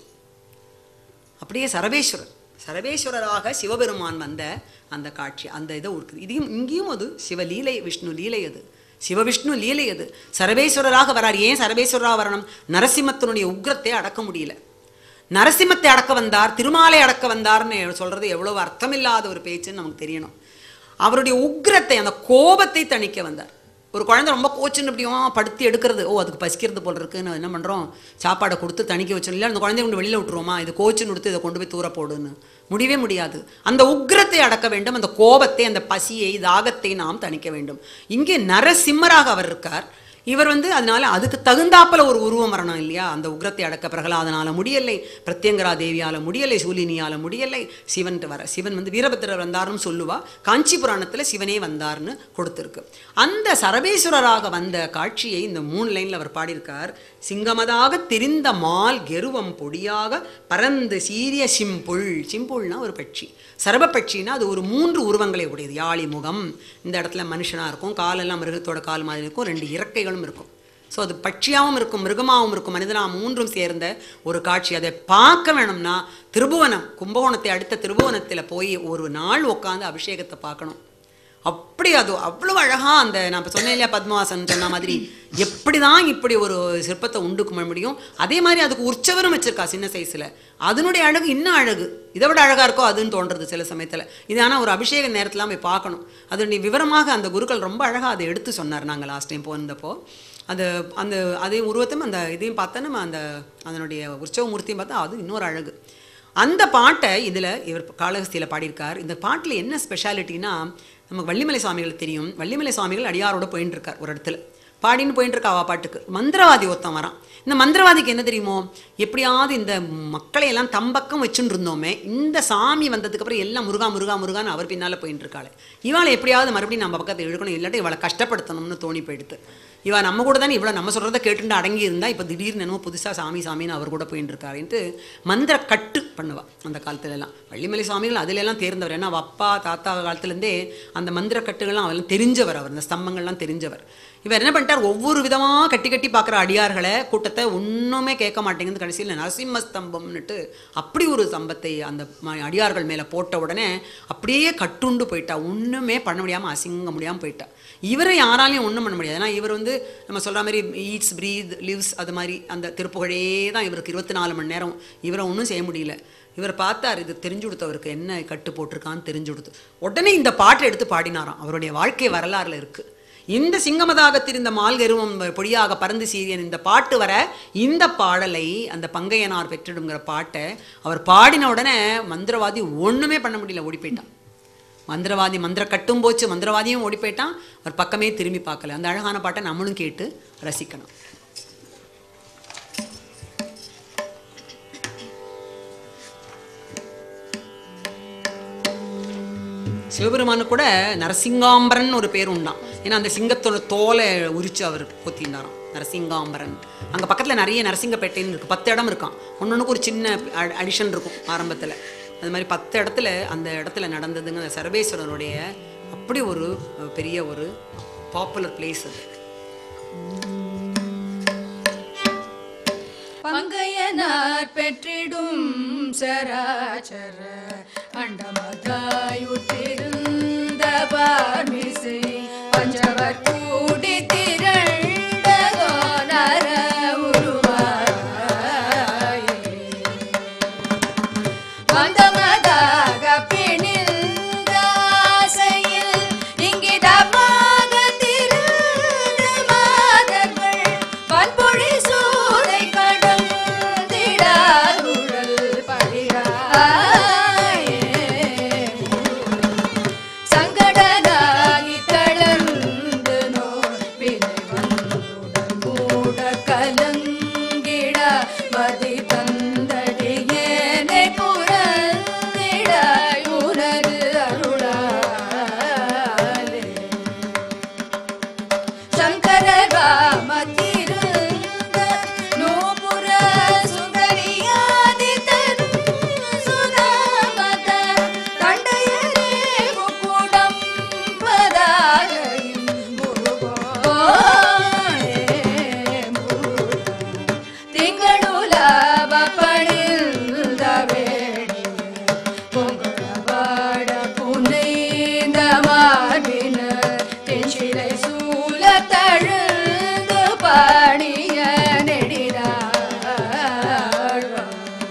அப்படியே சரபேஸ்வரர் சரபேஸ்வரராக சிவபெருமான் வந்த அந்த காட்சி அந்த இதை இருக்குது இதையும் இங்கேயும் அது சிவலீலை விஷ்ணு லீலை அது சிவவிஷ்ணு லீலை அது சரபேஸ்வரராக வரார் ஏன் சரபேஸ்வரராக வரணும் நரசிம்மத்தினுடைய உக்ரத்தை அடக்க முடியல நரசிம்மத்தை அடக்க வந்தார் திருமாலை அடக்க வந்தார்னு சொல்றது எவ்வளவு அர்த்தமில்லாத ஒரு பேச்சுன்னு நமக்கு தெரியணும் அவருடைய உக்ரத்தை அந்த கோபத்தை தணிக்க வந்தார் ஒரு குழந்தை ரொம்ப கோச்சுன்னு அப்படியும் படுத்தி எடுக்கிறது ஓ அதுக்கு பசிக்கிறது போல் இருக்குன்னு என்ன பண்ணுறோம் சாப்பாடை கொடுத்து தணிக்க வச்சோம் இல்லை அந்த குழந்தைய கொண்டு வெளியில் விட்டுருவோமா இது கோச்சுன்னு கொடுத்து இதை கொண்டு போய் தூர போடுன்னு முடியவே முடியாது அந்த உக்ரத்தை அடக்க வேண்டும் அந்த கோபத்தை அந்த பசியை தாகத்தை நாம் தணிக்க வேண்டும் இங்கே நரசிம்மராக அவர் இருக்கார் இவர் வந்து அதனால அதுக்கு தகுந்தாப்புல ஒரு உருவம் வரணும் இல்லையா அந்த உக்ரத்தை அடக்க பிரகலாதனால முடியலை பிரத்யங்கரா தேவியால முடியலை சூலினியால முடியலை சிவன் வர சிவன் வந்து வீரபத்திரர் வந்தாருன்னு சொல்லுவா காஞ்சி புராணத்துல சிவனே வந்தார்னு கொடுத்துருக்கு அந்த சரபேஸ்வரராக வந்த காட்சியை இந்த மூணு லைன்ல அவர் பாடியிருக்கார் சிங்கமதாக திரிந்த மால் கெருவம் பொடியாக பறந்து சீரிய சிம்புள் சிம்புள்னா ஒரு பட்சி சரப பட்சினா அது ஒரு மூன்று உருவங்களை உடையது யாழி முகம் இந்த இடத்துல மனுஷனா இருக்கும் காலெல்லாம் மிருகத்தோட கால் மாதிரி இருக்கும் ரெண்டு இறக்கைகளும் இருக்கும் ஸோ அது பட்சியாகவும் இருக்கும் மிருகமாகவும் இருக்கும் மனிதனா மூன்றும் சேர்ந்த ஒரு காட்சி அதை பார்க்க வேணும்னா திருபுவனம் கும்பகோணத்தை அடுத்த திருபுவனத்தில் போய் ஒரு நாள் உட்காந்து அபிஷேகத்தை பார்க்கணும் அப்படி அது அவ்வளவு அழகா அந்த நான் இப்போ சொன்னேன் இல்லையா பத்மவாசன் சொன்ன மாதிரி எப்படி தான் இப்படி ஒரு சிற்பத்தை உண்டு கும்ப முடியும் அதே மாதிரி அதுக்கு உற்சவரும் வச்சிருக்கா சின்ன சைஸில் அதனுடைய அழகு இன்னும் அழகு இதை விட அழகா இருக்கோ அதுன்னு தோன்றது சில சமயத்தில் இது ஆனால் ஒரு அபிஷேக நேரத்துலாம் போய் பார்க்கணும் அதனுடைய விவரமாக அந்த குருக்கள் ரொம்ப அழகாக அதை எடுத்து சொன்னார் நாங்கள் லாஸ்ட் டைம் போனப்போ அது அந்த அதே உருவத்தையும் அந்த இதையும் பார்த்தா நம்ம அந்த அதனுடைய உற்சவ மூர்த்தியும் பார்த்தா அது இன்னொரு அழகு அந்த பாட்டை இதில் இவர் காளஹஸ்தியில் பாடியிருக்கார் இந்த பாட்டில் என்ன ஸ்பெஷாலிட்டினா நமக்கு வள்ளிமலை சுவாமிகள் தெரியும் வள்ளிமலை சுவாமிகள் அடியாரோட போயின்னு இருக்கார் ஒரு இடத்துல பாடின்னு போயின்னு இருக்கா அவ பாட்டுக்கு மந்திரவாதி ஒருத்தன் வரான் இந்த மந்திரவாதிக்கு என்ன தெரியுமோ எப்படியாவது இந்த மக்களை எல்லாம் தம்பக்கம் வச்சுன்னு இருந்தோமே இந்த சாமி வந்ததுக்கு அப்புறம் எல்லாம் முருகா முருகா முருகான்னு அவர் பின்னால போயின்னு இருக்காளே இவாளை எப்படியாவது மறுபடியும் நம்ம பக்கத்தை இழுக்கணும் இல்லாட்டி இவளை கஷ்டப்படுத்தணும்னு தோணி போயிடுது இவ நம்ம கூட தானே இவ்வளோ நம்ம சொல்கிறத கேட்டுட்டு அடங்கி இருந்தா இப்போ திடீர்னு என்னமோ புதுசாக சாமி சாமின்னு அவர் கூட போயின்னு இருக்காருன்ட்டு மந்திர கட்டு பண்ணுவா அந்த காலத்துல எல்லாம் வள்ளிமலை சுவாமிகள் அதுல எல்லாம் தேர்ந்தவர் ஏன்னா அவ அப்பா தாத்தா காலத்துலேருந்தே அந்த மந்திர கட்டுகள்லாம் அவெல்லாம் தெரிஞ்சவர் அவர் அந்த ஸ்தம்பங்கள்லாம் தெரிஞ்சவர் இவர் என்ன பண்ணிட்டார் ஒவ்வொரு விதமாக கட்டி கட்டி பார்க்குற அடியார்களை கூட்டத்தை ஒன்றுமே கேட்க மாட்டேங்குது கடைசியில் நரசிம்ம ஸ்தம்பம்னுட்டு அப்படி ஒரு ஸ்தம்பத்தை அந்த ம- அடியார்கள் மேலே போட்ட உடனே அப்படியே கட்டுண்டு போயிட்டா ஒன்றுமே பண்ண முடியாமல் அசிங்க முடியாமல் போயிட்டா இவரை யாராலையும் ஒன்றும் பண்ண முடியாது ஏன்னா இவர் வந்து நம்ம சொல்கிற மாதிரி ஈட்ஸ் ப்ரீத் லிவ்ஸ் அது மாதிரி அந்த திருப்புகழே தான் இவருக்கு இருபத்தி நாலு மணி நேரம் இவரை ஒன்றும் செய்ய முடியல இவர் பார்த்தார் இது தெரிஞ்சு கொடுத்தவருக்கு என்ன கட்டு போட்டிருக்கான்னு தெரிஞ்சு கொடுத்து உடனே இந்த பாட்டை எடுத்து பாடினாராம் அவருடைய வாழ்க்கை வரலாறுல இருக்கு இந்த சிங்கமதாக திரிந்த மால்கருவம் பொடியாக பறந்து சீரியன் இந்த பாட்டு வர இந்த பாடலை அந்த பங்கையனார் பெற்றிடுங்கிற பாட்டை அவர் பாடின உடனே மந்திரவாதி ஒண்ணுமே பண்ண முடியல ஓடி போயிட்டான் மந்திரவாதி மந்திர கட்டும் போச்சு மந்திரவாதியும் ஓடி போயிட்டான் அவர் பக்கமே திரும்பி பார்க்கல அந்த அழகான பாட்டை நம்மளும் கேட்டு ரசிக்கணும் சிவபெருமானு கூட நரசிங்காம்பரன் ஒரு பேர் உண்டான் ஏன்னா அந்த சிங்கத்தோட தோலை உரிச்சு அவர் கொத்தினாராம் நரசிங்காம்பரன் அங்கே பக்கத்தில் நிறைய நரசிங்கப்பேட்டைன்னு இருக்கு பத்து இடம் இருக்கான் ஒன்னொன்றுக்கு ஒரு சின்ன அடிஷன் இருக்கும் ஆரம்பத்தில் அது மாதிரி பத்து இடத்துல அந்த இடத்துல நடந்ததுங்க அந்த சர்வேஸ்வரனுடைய அப்படி ஒரு அஹ், பெரிய ஒரு பாப்புலர் பிளேஸ் அது பங்கையனார் பெற்றிடும் சராச்சர அண்டமதாயுற்றிருந்த பார்மிசை பஞ்சவர் கூடி திரண்டதோ நர உருவாயே வந்தமதாக பிணிந்த ஆசையில் இங்கிதமாக திரண்ட மாதர்கள் பண்பொழி சூதை கடந்திடாருழல் படியாயே சங்கடனாகி தளர்ந்து நோய் வினை வந்துடன் கூட கலங்கிட மதி தந்தடியேனை புறந்திட உனது அருளாலே சங்கர ராமத்திருந்த நூபுர சுந்தரியாதி தரும் சுதாமத தண்டையரே முக்குடம் பதாகையில் முருகோயே முருகா. திங்களுலாவ பணிந்த வேணி பொங்கலவாட புனைந்த மார்பினர் தென்சிலை சூழ தழுந்து பாடிய நெடிதாழ்வா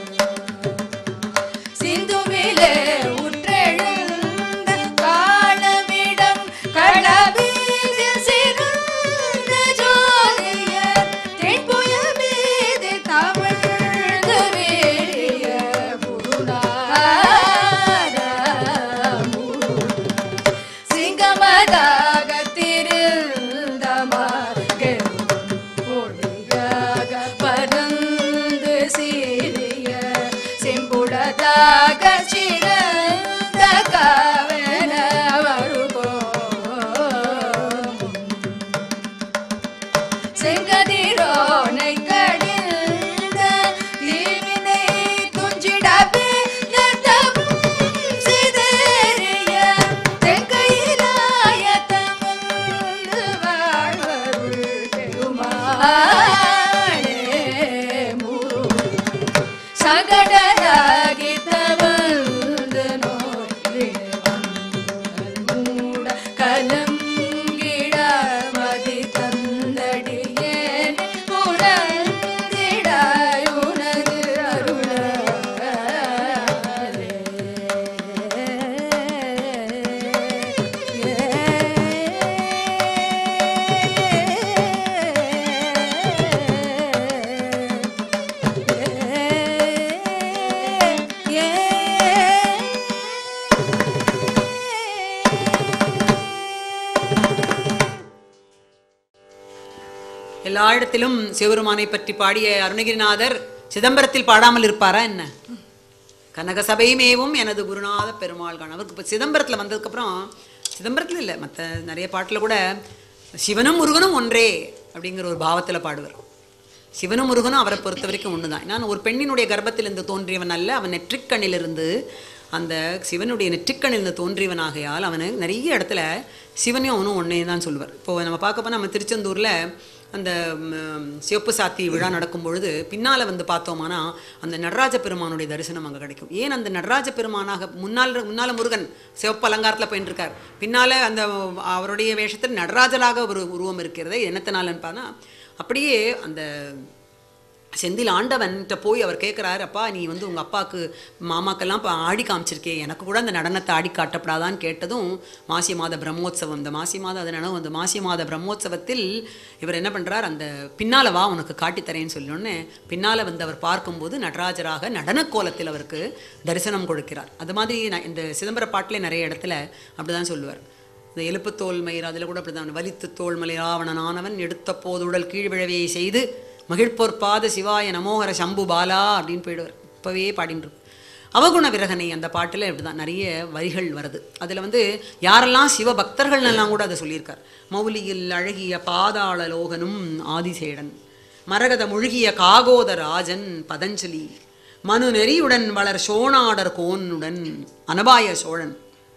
சிந்துவிலே உற்றெழுந்த காணவிடம் களபீதில் சிறந்த ஜோதியர் தென்புய மீது தவழ்ந்து வேறிய முருகார சிங்கமதாக திருந்த மார்கெரும் பொடியாக பறந்து சீரிய செம்புடதாக சிறந்த காவன வருகோ செங்கதிரோனை கட சகடராகி தவழ்ந்து மூட கலங்கிட மதி தந்தடியேன் உணர்ந்திடாயுனது எல்லா இடத்திலும் சிவபெருமானை பற்றி பாடிய அருணகிரிநாதர் சிதம்பரத்தில் பாடாமல் இருப்பாரா என்ன கனக சபையுமேவும் எனது குருநாத பெருமாள் காண அவருக்கு இப்போ சிதம்பரத்தில் வந்ததுக்கப்புறம் சிதம்பரத்தில் இல்லை மற்ற நிறைய பாட்டில் கூட சிவனும் முருகனும் ஒன்றே அப்படிங்கிற ஒரு பாவத்தில் பாடுவார் சிவனும் முருகனும் அவரை பொறுத்த வரைக்கும் ஒன்று தான் நான் ஒரு பெண்ணினுடைய கர்ப்பத்திலிருந்து தோன்றியவன் அல்ல அவன் நெற்றிக்கண்ணிலிருந்து அந்த சிவனுடைய நெற்றிக்கண்ணிலிருந்து தோன்றியவனாகையால் அவனு நிறைய இடத்துல சிவனையும் அவனும் ஒன்றே தான் சொல்லுவார் இப்போ நம்ம பார்க்க போனால் நம்ம திருச்செந்தூரில் அந்த ம், சிவப்பு சாத்தி விழா நடக்கும் பொழுது பின்னால் வந்து பார்த்தோமானா அந்த நடராஜ பெருமானுடைய தரிசனம் அங்கே கிடைக்கும் ஏன் அந்த நடராஜ பெருமானாக முன்னால் முன்னால் முருகன் சிவப்பு அலங்காரத்தில் போயின்னு இருக்கார் பின்னால் அந்த அவருடைய வேஷத்தில் நடராஜராக ஒரு உருவம் இருக்கிறது என்னத்தினாலன்னு பார்த்தா அப்படியே அந்த செந்தில் ஆண்டவன்கிட்ட போய் அவர் கேட்குறாரு அப்பா நீ வந்து உங்கள் அப்பாவுக்கு மாமாக்கெல்லாம் இப்போ ஆடி காமிச்சிருக்கே எனக்கு கூட அந்த நடனத்தை ஆடி காட்டப்படாதான்னு கேட்டதும் மாசி மாத பிரம்மோற்சவம் இந்த மாசி மாதம் அது நினைவு அந்த மாசி மாத பிரம்மோற்சவத்தில் இவர் என்ன பண்ணுறார் அந்த பின்னால் வா உனக்கு காட்டித்தரேன்னு சொல்லணுன்னு பின்னால் வந்து அவர் பார்க்கும்போது நடராஜராக நடனக் கோலத்தில் அவருக்கு தரிசனம் கொடுக்கிறார் அது மாதிரி நான் இந்த சிதம்பர பாட்டிலே நிறைய இடத்துல அப்படி தான் சொல்லுவார் இந்த எழுப்பு தோல் மயிர் அதில் கூட அப்படிதான் வலித்து தோல் மலிராவணனானவன் எடுத்த போதுடல் கீழ்விழவையை செய்து மகிழ்ப்போர் பாத சிவாய நமோகர சம்பு பாலா அப்படின்னு போயிடுவார் இப்போவே பாடின்னு இருக்கும். அவகுண விரகனை அந்த பாட்டில் இப்படிதான் நிறைய வரிகள் வருது அதில் வந்து யாரெல்லாம் சிவ பக்தர்கள்னெல்லாம் கூட அதை சொல்லியிருக்கார் மௌலியில் அழகிய பாதாள லோகனும் ஆதிசேடன் மரகத முழுகிய காகோத ராஜன் பதஞ்சலி மனு நெறியுடன் வளர் சோணாடர் கோனுடன் அனபாய சோழன்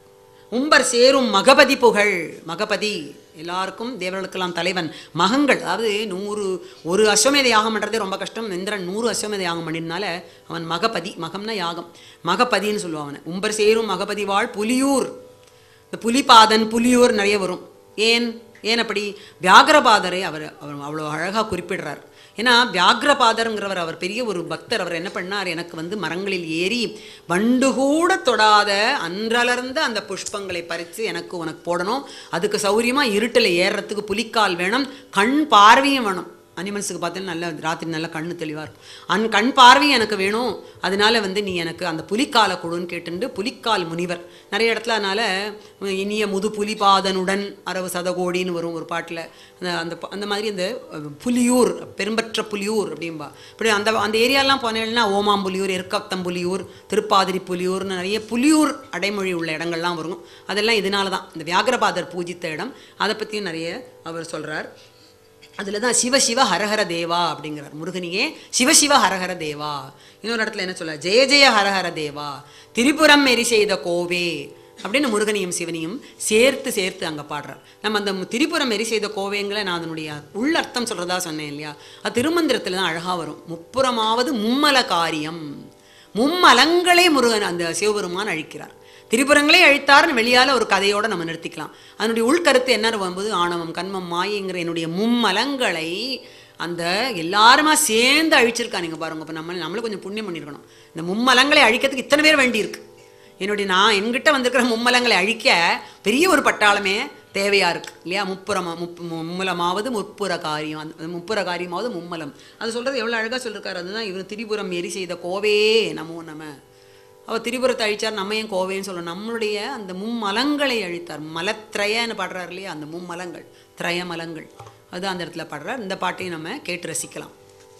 உம்பர் சேரும் மகபதி புகழ் மகபதி எல்லாருக்கும் தேவர்களுக்கெல்லாம் தலைவன் மகங்கள் அதாவது நூறு ஒரு அஸ்வமேத யாகம் பண்ணுறதே ரொம்ப கஷ்டம் இந்திரன் நூறு அஸ்வமேத யாகம் பண்ணினால அவன் மகபதி மகம்னா யாகம் மகபதின்னு சொல்லுவான் அவனை உம்பர் சேரும் மகபதி வாழ் புலியூர் இந்த புலிபாதன் புலியூர் நிறைய வரும் ஏன் ஏன் அப்படி வியாகரபாதரை அவர் அவர் அவ்வளோ அழகாக குறிப்பிடுறார் ஏன்னா வியாகரபாதருங்கிறவர் அவர் பெரிய ஒரு பக்தர் அவர் என்ன பண்ணார் எனக்கு வந்து மரங்களில் ஏறி வண்டு கூட தொடாத அன்றலர்ந்த அந்த புஷ்பங்களை பறித்து எனக்கு உனக்கு போடணும் அதுக்கு சௌரியமாக இருட்டில் ஏறுறதுக்கு புலிக்கால் வேணும் கண் பார்வையும் வேணும் அனிமல்ஸுக்கு பார்த்தீங்கன்னா நல்ல ராத்திரி நல்ல கண்ணு தெளிவாக இருக்கும் அன் கண் பார்வையும் எனக்கு வேணும் அதனால வந்து நீ எனக்கு அந்த புலிக்காலை கொடுன்னு கேட்டுண்டு புலிக்கால் முனிவர் நிறைய இடத்துல அதனால இனிய முது புலிபாதனுடன் அரவு சதகோடின்னு வரும் ஒரு பாட்டில் அந்த அந்த ப- அந்த மாதிரி அந்த அஹ், புலியூர் பெரும்பற்ற புலியூர் அப்படிம்பா இப்படி அந்த அந்த ஏரியாலாம் போனேன்னா ஓமாம்புலியூர் எருக்கத்தம்புலியூர் திருப்பாதிரி புலியூர்னு நிறைய புலியூர் அடைமொழி உள்ள இடங்கள்லாம் வரும் அதெல்லாம் இதனால தான் இந்த வியாகரபாதர் பூஜித்த இடம் அதை பற்றியும் நிறைய அவர் சொல்கிறார் அதில் தான் சிவ சிவ ஹரஹர தேவா அப்படிங்கிறார் முருகனியே சிவ சிவ ஹரஹர தேவா இன்னொரு இடத்துல என்ன சொல்ல ஜெய ஜெய ஹரஹர தேவா திரிபுரம் மெரி செய்த கோவே அப்படின்னு முருகனையும் சிவனையும் சேர்த்து சேர்த்து அங்கே பாடுறார் நம்ம அந்த மு- திரிபுரம் மெரி செய்த கோவேங்களை நான் அதனுடைய உள்ளர்த்தம் சொல்கிறதா சொன்னேன் இல்லையா அது திருமந்திரத்தில் தான் அழகாக வரும் முப்புறமாவது மும்மல காரியம் மும்மலங்களை முருகன் அந்த சிவபெருமான் அழிக்கிறார் திரிபுரங்களே அழித்தார்னு வெளியால ஒரு கதையோட நம்ம நிறுத்திக்கலாம் அதனுடைய உள்கருத்து என்ன வரும்போது ஆணவம் கண்மம் மாயங்கிற என்னுடைய மும்மலங்களை அந்த எல்லாருமா சேர்ந்து அழிச்சிருக்கா நீங்க பாருங்க இப்போ நம்ம நம்மளும் கொஞ்சம் புண்ணியம் பண்ணியிருக்கணும் இந்த மும்மலங்களை அழிக்கிறதுக்கு இத்தனை பேர் வேண்டியிருக்கு என்னுடைய நான் என்கிட்ட வந்திருக்கிற மும்மலங்களை அழிக்க பெரிய ஒரு பட்டாளமே தேவையா இருக்கு இல்லையா முப்புறமா முப் மும்மலமாவது முப்புற காரியம் அந்த முப்புற காரியமாவது மும்மலம் அது சொல்றது எவ்வளவு அழகா சொல்லிருக்காரு அதுதான் இவர் திரிபுரம் எரி செய்த கோவே நமோ நம அவர் திரிபுரத்தை அழிச்சார் நம்ம ஏன் கோவைன்னு சொல்லணும் நம்மளுடைய அந்த மும்மலங்களை அழித்தார் மலத்ரயன்னு பாடுறார் இல்லையா அந்த மும்மலங்கள் திரயமலங்கள் அது அந்த இடத்துல பாடுறார் இந்த பாட்டையும் நம்ம கேட்டு ரசிக்கலாம்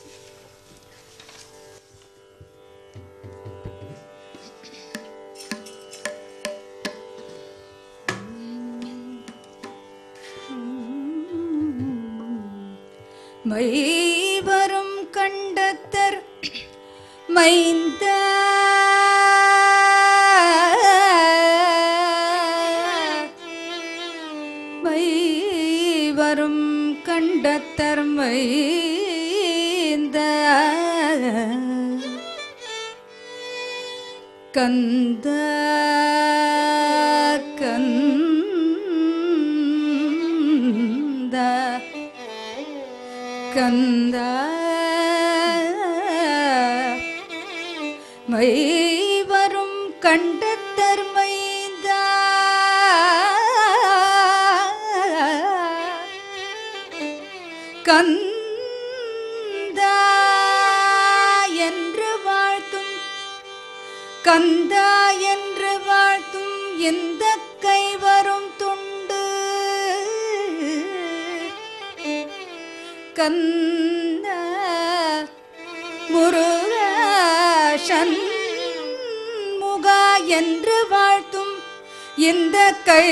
மை வரும் கண்டத்தர் மைந்த மை வரும் கண்டத்தர் மைந்த கந்த கந்த கந்த மை வரும் கண்ட தர்மைந்தா கந்தா என்று வாழ்த்தும் கந்தா என்று வாழ்த்தும் எந்த கை வரும் துண்டு கந்த முருகன் முகா என்று வாழ்த்தும் எந்த கை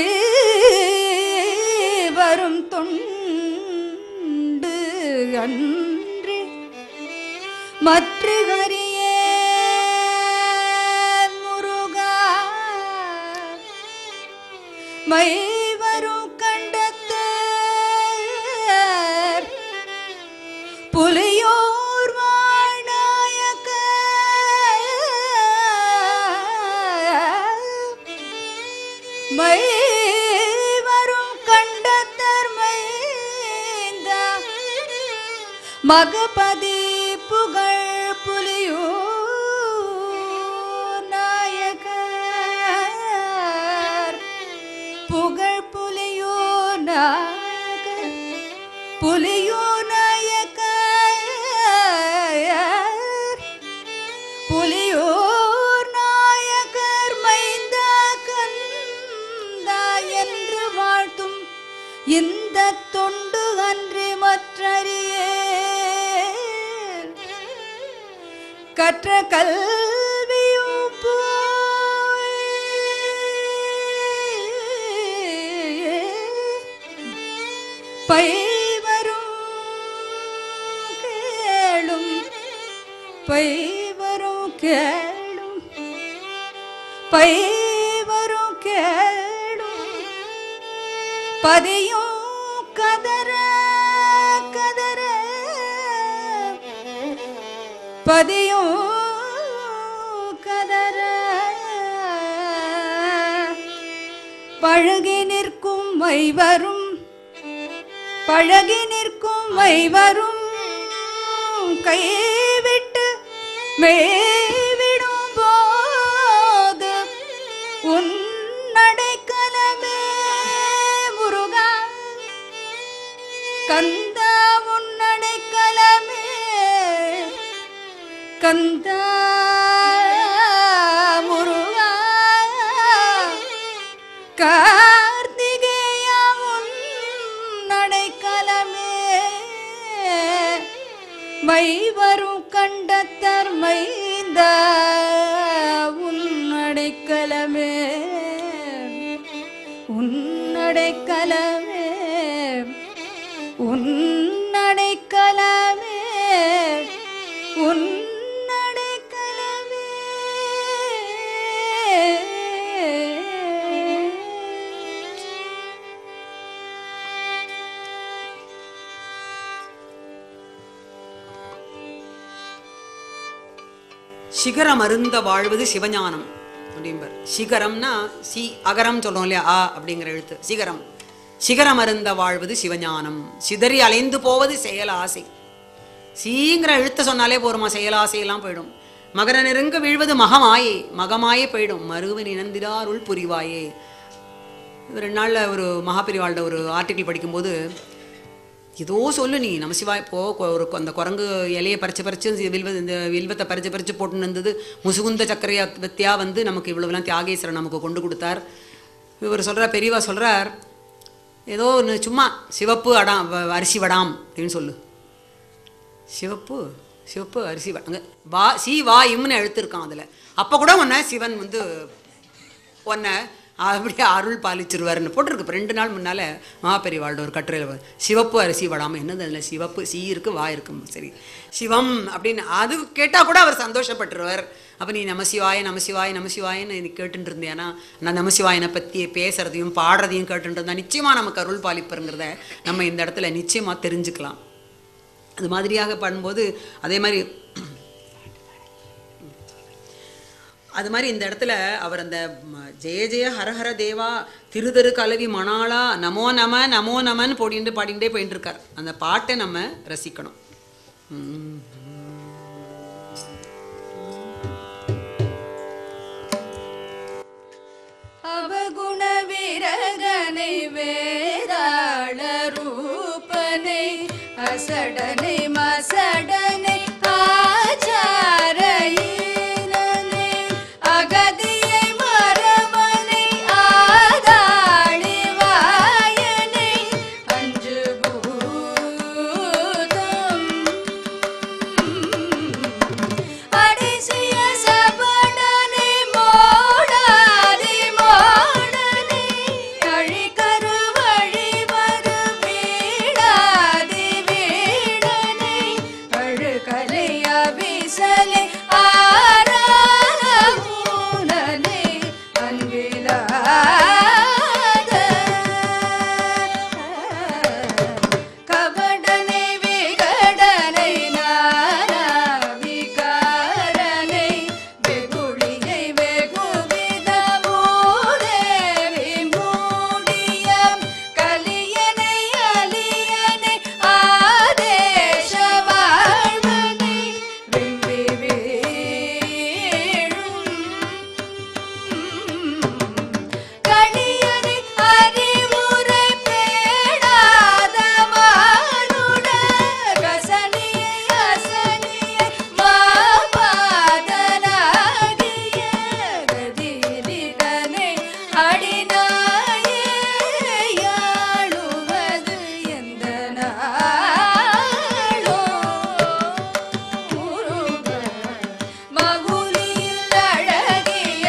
வரும் தொண்டு அன்று மற்ற ஹரியே முருகா மை வரும் கண்டத்தர் புலியோர் வாழாயக்க மை வரும் கண்டத்தர் மைந்தா மகபதி புகழ் புலியூர் நாயகர் புகழ் புலியூர் நாயகர் புலியூர் நாயகர் புலியூர் நாயகர் மைந்தா கந்தா என்று வாழ்த்தும் இந்த தொண்டு அன்றி மற்றறியே கற்ற கல்வியும் போய் பைவரும் கேளும் பைவரும் கேளும் பைவரும் கேளும் பதியும் கதற கதற பதியும் கதற பழகி நிற்கும் மைவரும் பழகி நிற்கும் மைவரும் கைவிட்டு மேவிடும் போது உன் நடைக்கலமே முருகா கந்தா உன் நடைக்கலமே கந்தா முருகா கார்த்திகேயா உன் நடைக்கலமே மை வரும் கண்டத்தர் மைந்த உன்னடைக்கலமே உன்னடைக்கலமே உன்னடைக்கலமே உன்னடைக்கலமே சிகரம் அருந்த வாழ்வது சிவஞானம் அப்படிம்பார் சிகரம்னா சி அகரம் சொல்றோம் இல்லையா ஆ அப்படிங்கிற எழுத்து சிகரம் சிகரம் அருந்த வாழ்வது சிவஞானம் சிதறி அலைந்து போவது செயல் ஆசை சீங்கிற எழுத்த சொன்னாலே போருமா செயல் ஆசையெல்லாம் போயிடும் மகர நெருங்க வீழ்வது மகமாயே மகமாயே போயிடும் மருவு நினந்திராருள் புரிவாயே இது ரெண்டு நாளில் ஒரு மகாபிரிவாள்ட ஒரு ஆர்டிக்கிள் படிக்கும்போது ஏதோ சொல்லு நீ நம்ம சிவாய் போ கொ- ஒரு அந்த குரங்கு இலையை பறிச்சு பறிச்சு வில்வ இந்த வில்வத்தை பறிச்சு பறிச்சு போட்டுன்னு இருந்தது முசுகுந்த சக்கரவர்த்தியா வந்து நமக்கு இவ்வளவுலாம் தியாகேஸ்வரன் நமக்கு கொண்டு கொடுத்தார் இவர் சொல்றார் பெரியவா சொல்றார் ஏதோ ஒன்று சும்மா சிவப்பு அடாம் வ- அரிசி வடாம் அப்படின்னு சொல்லு சிவப்பு சிவப்பு அரிசி வ- அங்க வா சி வா இம்னு எழுத்துருக்கான் அதில் அப்போ கூட உன்னை சிவன் வந்து உன்னை அப்படியே அருள் பாலிச்சிருவாருன்னு போட்டிருக்கு இப்போ ரெண்டு நாள் முன்னால் மகாபெரிவாளோட ஒரு கட்டுரையில் சிவப்பு அரிசி வடாமல் என்னது அதில் சிவப்பு சி இருக்கு வா இருக்கும் சரி சிவம் அப்படின்னு அது கேட்டால் கூட அவர் சந்தோஷப்பட்டுருவார் அப்போ நீ நமசிவாய நமசிவாய நமசிவாயன்னு நீ கேட்டுட்டு இருந்தியானா நான் நமசிவாயனை பற்றி பேசுறதையும் பாடுறதையும் கேட்டுட்டு இருந்தா நிச்சயமாக நமக்கு அருள் பாலிப்பருங்கிறத நம்ம இந்த இடத்துல நிச்சயமாக தெரிஞ்சுக்கலாம் அது மாதிரியாக பண்ணும்போது அதே மாதிரி அது மாதிரி இந்த இடத்துல அவர் அந்த ம, ஜெய ஜெய ஹரஹர தேவா திரு திரு கலவி மணாளா நமோ நம நமோ நமன்னு போடிட்டு பாடிக்கிட்டே போயிட்டு இருக்கார் அந்த பாட்டை நம்ம ரசிக்கணும் ம். அவகுண விரகனை வேதாள ரூபனை அசடனை மசடனை ஆச்சாரீனனை அகதியை மரவனை ஆதாளி வாயனை அஞ்சு பூதம் அடிசிய சபடனை மோடாதி மோடனை அழிகரு வழி வரு வீடாதி வீடனை அழுகலை அபிசலை ஆரானே அன்பிலாத கபடனை விகடனை நாராவிகாரனை வெகுளியை வெகுவித மூதேவி மூடிய கலியனை அலியனை ஆதேச வாழ்வனை விம்பி வீழும் கணியனை அறிவுரை பேடாத மானுட ரசனியை அசனியை மாபாதனாகிய கதிரிதனை அடிநாயே யாழுவது எந்த நாளோ மகுனியில் அழகிய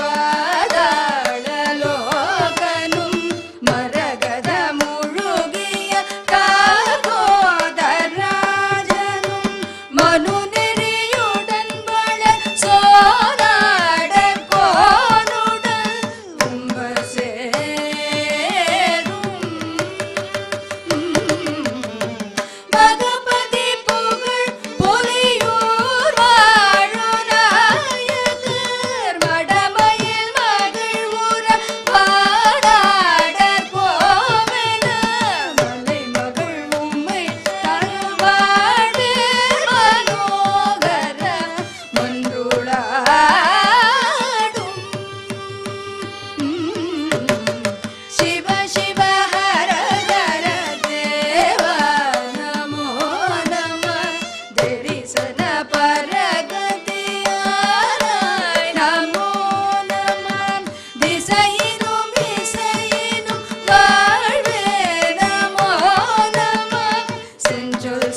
பாதாளலோகனும் மரகத முழுகிய காகோதராஜனும் மனு நெறியுடன் வள சோராட கோனுடன் உம்ப சேரும் மகபதி புகழ் பொலியூர் வாழுநாயகர் மடமையில் மகள் உற பாடாடற் போமென மலை மகள் உம்மை தருவாழ்வே மனோகர மன்றுளாடும் சிவ சிவ ஹர ஹர தேவா நமோ நம தெரிசன பரகதியாராய் நமோ நம திசையினும் இசையினும் வாழ்வே நமோ நம செஞ்சொல்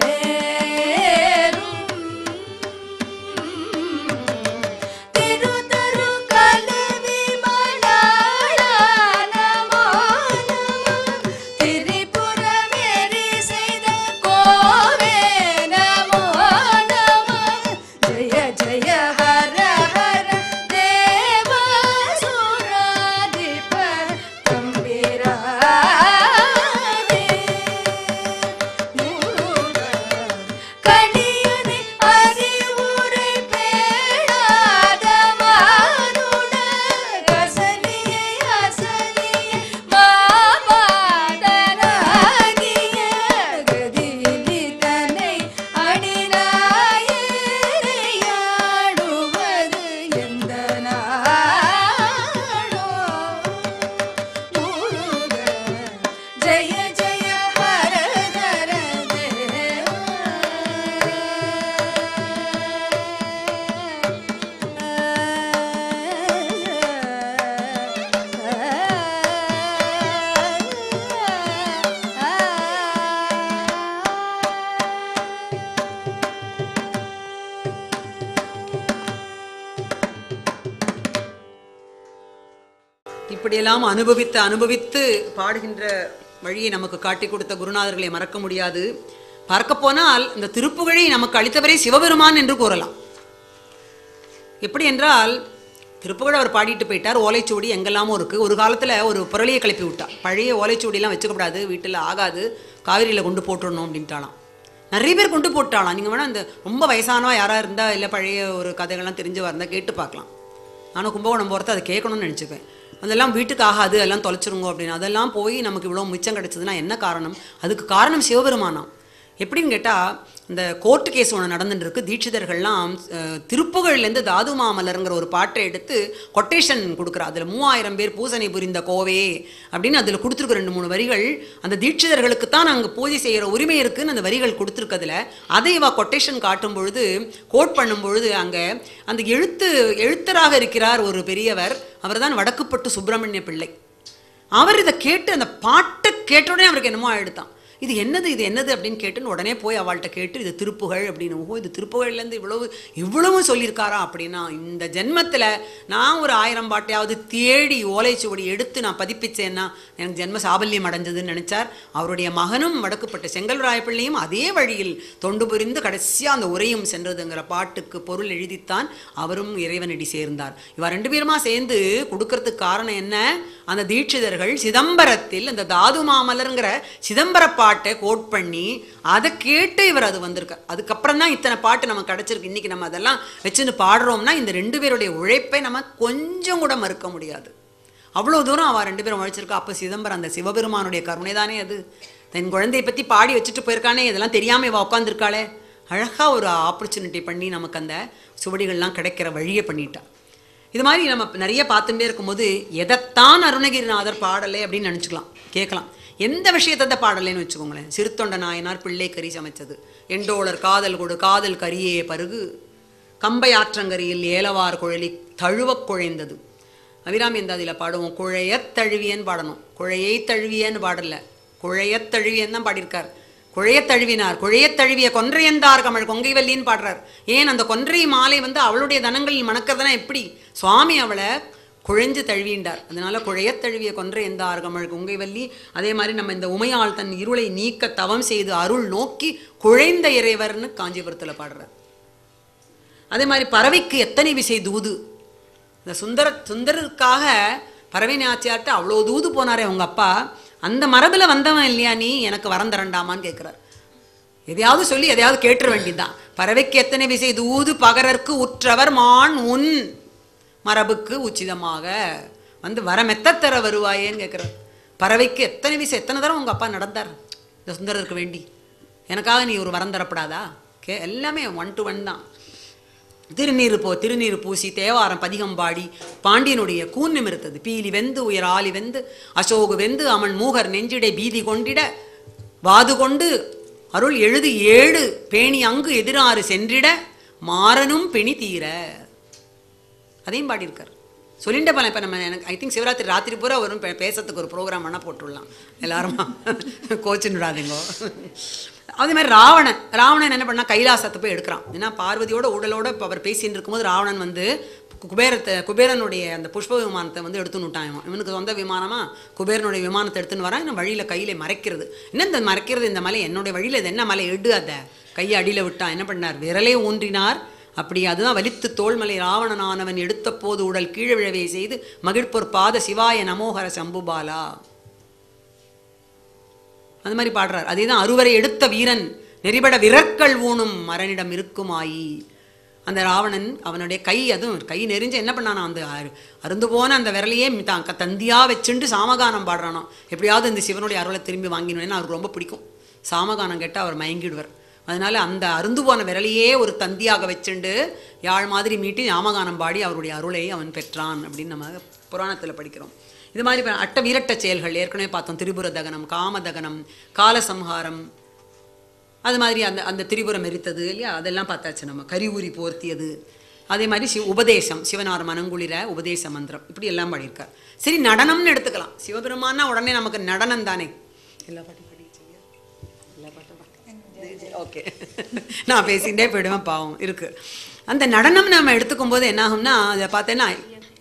சேரும் திருத்தரு கலவி மணாளா நமோ நம திரிபுரமேறி செய்த கோவே நமோ நம ஜய ஜய ஹர ஹர தேவ சுராதிப தம்பிராவே கணியனை அறிவுரை பேடாத மானுட ரசனியை அசனியை மாபாதனாகிய கதிலிதனை அடிநாயேயாடுவது எந்த நாளோ முருக ஜய ஜய ஹர ஹர இப்படியெல்லாம் அனுபவித்து அனுபவித்து பாடுகின்ற வழியை நமக்கு காட்டி கொடுத்த குருநாதர்களை மறக்க முடியாது பார்க்க போனால் இந்த திருப்புகழை நமக்கு அளித்தவரே சிவபெருமான் என்று கூறலாம் எப்படி என்றால் திருப்புகழ் அவர் பாடிட்டு போயிட்டார் ஓலைச்சுவடி எங்கெல்லாமோ இருக்குது ஒரு காலத்தில் ஒரு புரளியை கிளப்பி விட்டா பழைய ஓலைச்சுவடியெல்லாம் வச்சுக்கப்படாது வீட்டில் ஆகாது காவிரியில் கொண்டு போட்டுடணும் அப்படின்ட்டாலாம் நிறைய பேர் கொண்டு போட்டாலாம் நீங்கள் வேணால் இந்த ரொம்ப வயசானவா யாராக இருந்தால் இல்லை பழைய ஒரு கதைகள்லாம் தெரிஞ்சவா இருந்தால் கேட்டு பார்க்கலாம் ஆனால் கும்பகோணம் போகிறது அதை கேட்கணும்னு நினச்சிப்பேன் அதெல்லாம் வீட்டுக்கு ஆகாது எல்லாம் தொலைச்சிருங்க அப்படின்னு அதெல்லாம் போய் நமக்கு இவ்வளோ மிச்சம் கிடைச்சதுன்னா என்ன காரணம் அதுக்கு காரணம் சிவபெருமானாம் எப்படின்னு கேட்டால் இந்த கோர்ட்டு கேஸ் ஒன்று நடந்துட்டு இருக்கு தீட்சிதர்கள்லாம் அஹ், திருப்புகழ்லேருந்து தாது மாமலருங்கிற ஒரு பாட்டை எடுத்து கொட்டேஷன் கொடுக்குறா அதில் மூவாயிரம் பேர் பூசனை புரிந்த கோவே அப்படின்னு அதில் கொடுத்துருக்கு ரெண்டு மூணு வரிகள் அந்த தீட்சிதர்களுக்கு தான் அங்கே பூஜை செய்கிற உரிமை இருக்குன்னு அந்த வரிகள் கொடுத்துருக்கதுல அதை இவ கொட்டேஷன் காட்டும் பொழுது கோட் பண்ணும் பொழுது அங்கே அந்த எழுத்து எழுத்தராக இருக்கிறார் ஒரு பெரியவர் அவர்தான் வடக்குப்பட்டு சுப்பிரமணிய பிள்ளை அவர் இதை கேட்டு அந்த பாட்டை கேட்ட உடனே அவருக்கு என்னமோ ஆயிடுதான் இது என்னது இது என்னது அப்படின்னு கேட்டுன்னு உடனே போய் அவள்கிட்ட கேட்டு இது திருப்புகழ் அப்படின்னு ஓ இது திருப்புகழ்லேருந்து இவ்வளவு இவ்வளவு சொல்லியிருக்காரா அப்படின்னா இந்த ஜென்மத்தில் நான் ஒரு ஆயிரம் பாட்டையாவது தேடி ஓலைச்சுவடி எடுத்து நான் பதிப்பிச்சேன்னா எனக்கு ஜென்ம சாபல்யம் அடைஞ்சதுன்னு நினைச்சார் அவருடைய மகனும் வடக்குப்பட்ட செங்கல் ராயப்பிள்ளையும் அதே வழியில் தொண்டு புரிந்து கடைசியாக அந்த உரையும் சென்றதுங்கிற பாட்டுக்கு பொருள் எழுதித்தான் அவரும் இறைவனடி சேர்ந்தார் இவ ரெண்டு பேருமா சேர்ந்து கொடுக்கறதுக்கு காரணம் என்ன அந்த தீட்சிதர்கள் சிதம்பரத்தில் அந்த தாது மாமலருங்கிற சிதம்பர பாட்டை கோட் பண்ணி அதை கேட்டு இவர் அது வந்திருக்கார் அதுக்கப்புறம் தான் இத்தனை பாட்டு நமக்கு கிடைச்சிருக்கு இன்னைக்கு நம்ம அதெல்லாம் வச்சுன்னு பாடுறோம்னா இந்த ரெண்டு பேருடைய உழைப்பை நம்ம கொஞ்சம் கூட மறுக்க முடியாது அவ்வளோ தூரம் அவள் ரெண்டு பேரும் உழைச்சிருக்கா அப்போ சிதம்பரம் அந்த சிவபெருமானுடைய கருணை தானே அது தன் குழந்தையை பற்றி பாடி வச்சுட்டு போயிருக்கானே இதெல்லாம் தெரியாமல் இவ உட்காந்துருக்காளே அழகாக ஒரு ஆப்பர்ச்சுனிட்டி பண்ணி நமக்கு அந்த சுவடிகள்லாம் கிடைக்கிற வழியை பண்ணிட்டா இது மாதிரி நம்ம நிறைய பார்த்துட்டே இருக்கும்போது எதைத்தான் அருணகிரிநாதர் பாடலை அப்படின்னு நினச்சிக்கலாம் கேட்கலாம் எந்த விஷயத்தை பாடலைன்னு வச்சுக்கோங்களேன் சிறுத்தொண்ட நாயனார் பிள்ளை கறி சமைச்சது எண்டோளர் காதல் கொடு காதல் கரியே பருகு கம்பை ஆற்றங்கரியில் ஏலவார் குழலி தழுவக் குழைந்தது அபிராமி இந்த அதில் பாடுவோம் குழையத் தழுவியன்னு பாடணும் குழையை தழுவியன்னு பாடல குழையத் தழுவியன்னு தான் பாடியிருக்கார் குழையத் தழுவினார் குழையத் தழுவிய கொன்றையந்தார் கமழ் கொங்கை வல்லின்னு பாடுறார் ஏன் அந்த கொன்றை மாலை வந்து அவளுடைய தனங்களில் மணக்கிறதுனா எப்படி சுவாமி அவளை குழைஞ்சு தழுவிண்டார் அதனால குழையத் தழுவிய கொன்றை எந்தார் கமழ் கொங்கை வல்லி அதே மாதிரி நம்ம இந்த உமையாள் தன் இருளை நீக்க தவம் செய்து அருள் நோக்கி குழைந்த இறைவர்னு காஞ்சிபுரத்தில் பாடுறார் அதே மாதிரி பறவைக்கு எத்தனை விசை தூது இந்த சுந்தர சுந்தரருக்காக பறவை நாச்சியார்ட்ட அவ்வளோ தூது போனாரே உங்க அப்பா அந்த மரபில் வந்தவன் இல்லையா நீ எனக்கு வரம் தரண்டாமான்னு கேட்குறார் எதையாவது சொல்லி எதையாவது கேட்டுற வேண்டியதுதான் பறவைக்கு எத்தனை விசை தூது பகரர்க்கு உற்றவர் மான் உன் மரபுக்கு உச்சிதமாக வந்து வரமெத்தத்தர வருவாயேன்னு கேட்குறார் பறவைக்கு எத்தனை விசை எத்தனை தரம் உங்கள் அப்பா நடந்தார் இந்த சுந்தரருக்கு வேண்டி எனக்காக நீ ஒரு வரம் தரப்படாதா கே எல்லாமே ஒன் டு ஒன் தான் திருநீர் போ திருநீர் பூசி தேவாரம் பதிகம் பாடி பாண்டியனுடைய கூன் நிமிர்த்தது பீலி வெந்து உயர் ஆலி வெந்து அசோகு வெந்து அமன் மூகர் நெஞ்சிடை பீதி கொண்டிட வாது கொண்டு அருள் எழுது ஏழு பேணி அங்கு எதிராறு சென்றிட மாறனும் பிணி தீர அதையும் பாடியிருக்கார் சொல்லிண்ட பல இப்போ நம்ம எனக்கு ஐ திங்க் சிவராத்திரி ராத்திரி பூரா வரும் பே- பேசுறதுக்கு ஒரு ப்ரோக்ராம் வேணால் போட்டுடலாம் எல்லாருமா கோச்சுன்னு விடாதீங்கோ அதே மாதிரி ராவணன் ராவணன் என்ன பண்ணா கைலாசத்தை போய் எடுக்கிறான் ஏன்னா பார்வதியோட உடலோட இப்போ அவர் பேசின்னு இருக்கும்போது ராவணன் வந்து கு- குபேரத்தை குபேரனுடைய அந்த புஷ்ப விமானத்தை வந்து எடுத்துன்னு விட்டான் இவன் இவனுக்கு சொந்த விமானமா குபேரனுடைய விமானத்தை எடுத்துன்னு வரான் இன்னும் வழியில் கையில மறைக்கிறது என்ன இந்த மறைக்கிறது இந்த மலை என்னுடைய வழியில் இது என்ன மலை எடு அதை கையை அடியில் விட்டான் என்ன பண்ணார் விரலே ஊன்றினார் அப்படி அதுதான் வலித்து தோள்மலை ராவணனானவன் எடுத்த போது உடல் கீழே விழவே செய்து மகிழ்ப்பொர் பாத சிவாய நமோகர சம்புபாலா அது மாதிரி பாடுறார் அதே தான் அறுவரை எடுத்த வீரன் நெறிபட விரற்கள் ஊனும் மரனிடம் இருக்குமாயி அந்த ராவணன் அவனுடைய கை அதுவும் கை நெறிஞ்சு என்ன பண்ணானா அந்த அரு- அருந்து போன அந்த விரலையே தான் க- தந்தியா வச்சுண்டு சாமகானம் பாடுறானோ எப்படியாவது இந்த சிவனுடைய அருளை திரும்பி வாங்கினோன்னு அவருக்கு ரொம்ப பிடிக்கும் சாமகானம் கேட்டால் அவர் மயங்கிடுவார் அதனால அந்த அருந்து போன விரலையே ஒரு தந்தியாக வச்சுண்டு யாழ் மாதிரி மீட்டி ஞாமகானம் பாடி அவருடைய அருளை அவன் பெற்றான் அப்படின்னு நம்ம புராணத்தில் படிக்கிறோம் இது மாதிரி இப்ப அட்ட வீரட்ட செயல்கள் ஏற்கனவே பார்த்தோம் திரிபுர தகனம் காம தகனம் காலசம்ஹாரம் அது மாதிரி அந்த அந்த திரிபுரம் எரித்தது இல்லையா அதெல்லாம் பார்த்தாச்சு நம்ம கரிவுரி போர்த்தியது அதே மாதிரி சிவ உபதேசம் சிவனார் மனங்குளிர உபதேச மந்திரம் இப்படி எல்லாம் பாடியிருக்கார் சரி நடனம்னு எடுத்துக்கலாம் சிவபெருமான்னா உடனே நமக்கு நடனம் தானே எல்லா பாட்டும் பாடி எல்லா பாட்டும் பாடி ஓகே நான் பேசிகிட்டே போயிடுவேன் பாவம் இருக்கு அந்த நடனம் நம்ம எடுத்துக்கும் போது என்ன ஆகும்னா அதை பார்த்தேன்னா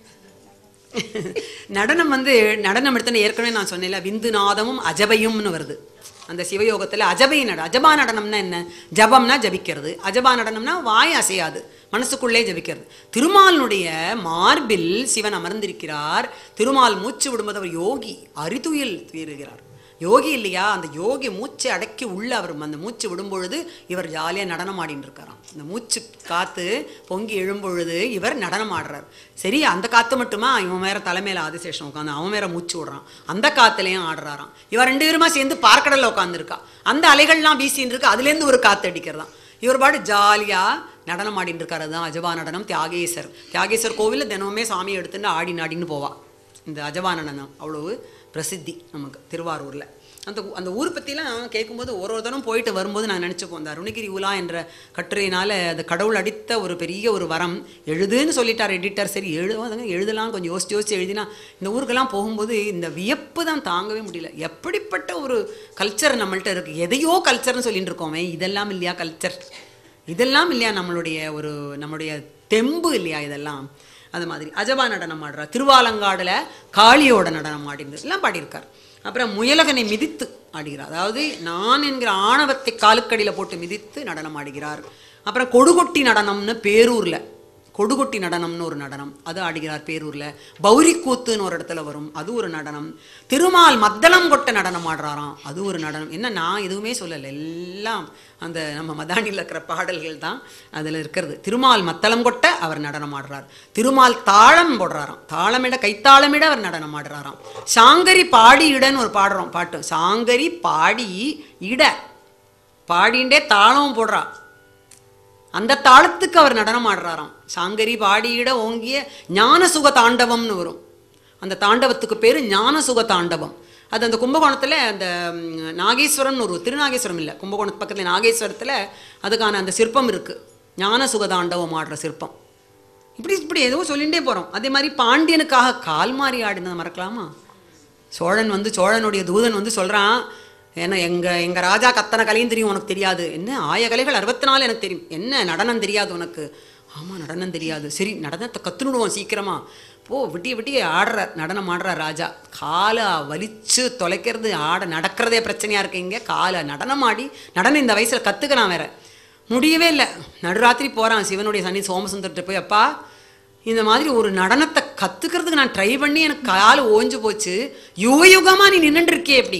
நடனம் வந்து நடனம் எடுத்தோன்னு ஏற்கனவே நான் சொன்னேன்ல விந்து நாதமும் அஜபையும்னு வருது அந்த சிவயோகத்தில் அஜபை நட அஜபா நடனம்னா என்ன ஜபம்னா ஜபிக்கிறது அஜபா நடனம்னா வாய் அசையாது மனசுக்குள்ளே ஜபிக்கிறது திருமாலினுடைய மார்பில் சிவன் அமர்ந்திருக்கிறார் திருமால் மூச்சு விடும்போது அவர் யோகி அரிதுயில் துயருகிறார் யோகி இல்லையா அந்த யோகி மூச்சை அடக்கி உள்ள அவர் அந்த மூச்சு விடும் பொழுது இவர் ஜாலியாக நடனம் ஆடின்னு இருக்காராம் இந்த மூச்சு காத்து பொங்கி எழும்பொழுது இவர் நடனம் ஆடுறார் சரி அந்த காத்து மட்டுமா இவன் வேற தலைமையில ஆதிசேஷன் உட்காந்து அவன் வேற மூச்சு விடுறான் அந்த காத்துலயும் ஆடுறாராம் இவன் ரெண்டு பேருமா சேர்ந்து பார்க்கடல்ல உட்காந்துருக்கா அந்த அலைகள்லாம் வீசின்னு இருக்கு அதுலேருந்து ஒரு காத்து அடிக்கிறதாம் இவர் பாடு ஜாலியா நடனம் ஆடின்னு இருக்காரு தான் அஜபா நடனம் தியாகேசர் தியாகேசர் கோவிலில் தினமுமே சாமியை எடுத்துட்டு ஆடி நாடின்னு போவா இந்த அஜபா நடனம் அவ்வளவு பிரசித்தி நமக்கு திருவாரூர்ல அந்த ஊ- அந்த ஊர் பற்றிலாம் கேட்கும்போது ஒரு ஒரு தரம் போயிட்டு வரும்போது நான் நினச்சிப்போம் இந்த அருணகிரி உலா என்ற கட்டுரையினால அது கடவுள் அடித்த ஒரு பெரிய ஒரு வரம் எழுதுன்னு சொல்லிட்டார் எடிட்டர் சரி எழுதுவாங்க எழுதலாம் கொஞ்சம் யோசிச்சு யோசிச்சு எழுதினா இந்த ஊருக்கெல்லாம் போகும்போது இந்த வியப்பு தான் தாங்கவே முடியல எப்படிப்பட்ட ஒரு கல்ச்சர் நம்மள்ட்ட இருக்கு எதையோ கல்ச்சர்னு சொல்லிட்டு இருக்கோமே இதெல்லாம் இல்லையா கல்ச்சர் இதெல்லாம் இல்லையா நம்மளுடைய ஒரு நம்மளுடைய தெம்பு இல்லையா இதெல்லாம் அது மாதிரி அஜபா நடனம் ஆடுறார் திருவாலங்காடுல காளியோட நடனம் ஆடினது எல்லாம் பாடியிருக்கார் அப்புறம் முயலகனை மிதித்து ஆடுகிறார் அதாவது நான் என்கிற ஆணவத்தை காலுக்கடியில போட்டு மிதித்து நடனம் ஆடுகிறார் அப்புறம் கொடுகொட்டி நடனம்னு பேரூர்ல கொடுகொட்டி நடனம்னு ஒரு நடனம் அது ஆடுகிறார் பேரூர்ல பௌரி கூத்துன்னு ஒரு இடத்துல வரும் அது ஒரு நடனம் திருமால் மத்தளம் கொட்ட நடனம் ஆடுறாராம் அது ஒரு நடனம் என்ன நான் எதுவுமே சொல்லலை எல்லாம் அந்த நம்ம மதானியில் இருக்கிற பாடல்கள் தான் அதில் இருக்கிறது திருமால் மத்தளம் கொட்ட அவர் நடனம் ஆடுறார் திருமால் தாளம் போடுறாராம் தாளமிட கைத்தாளமிட அவர் நடனம் ஆடுறாராம் சாங்கரி பாடி இடன்னு ஒரு பாடுறோம் பாட்டு சாங்கரி பாடி இட பாடிண்டே தாளமும் போடுறா அந்த தாளத்துக்கு அவர் நடனம் ஆடுறாராம் சாங்கரி பாடியிட ஓங்கிய ஞானசுக தாண்டவம்னு வரும் அந்த தாண்டவத்துக்கு பேர் ஞானசுக தாண்டவம் அது அந்த கும்பகோணத்தில் அந்த ம், நாகேஸ்வரம்னு ஒரு திருநாகேஸ்வரம் இல்லை கும்பகோணத்து பக்கத்தில் நாகேஸ்வரத்தில் அதுக்கான அந்த சிற்பம் இருக்குது ஞானசுக தாண்டவம் ஆடுற சிற்பம் இப்படி இப்படி ஏதோ சொல்லிகிட்டே போகிறோம் அதே மாதிரி பாண்டியனுக்காக கால் மாறி ஆடினதை மறக்கலாமா சோழன் வந்து சோழனுடைய தூதன் வந்து சொல்கிறான் ஏன்னா எங்கள் எங்கள் ராஜா கத்தனை கலையும் தெரியும் உனக்கு தெரியாது என்ன ஆய கலைகள் அறுபத்தி நாலு எனக்கு தெரியும் என்ன நடனம் தெரியாது உனக்கு ஆமாம் நடனம் தெரியாது சரி நடனத்தை கற்றுனுடுவோம் சீக்கிரமா போ விட்டிய விட்டிய ஆடுற நடனம் ஆடுற ராஜா காலை வலிச்சு தொலைக்கிறது ஆட நடக்கிறதே பிரச்சனையாக இருக்கு இங்கே காலை நடனம் ஆடி நடனம் இந்த வயசில் கற்றுக்கிறான் வேற முடியவே இல்லை நடுராத்திரி போகிறான் சிவனுடைய சனி சோமசுந்தர்கிட்ட போய் அப்பா இந்த மாதிரி ஒரு நடனத்தை கத்துக்கிறதுக்கு நான் ட்ரை பண்ணி எனக்கு கால் ஓஞ்சு போச்சு யுக யுகமா நீ நின்னுட்டு இருக்கியே எப்படி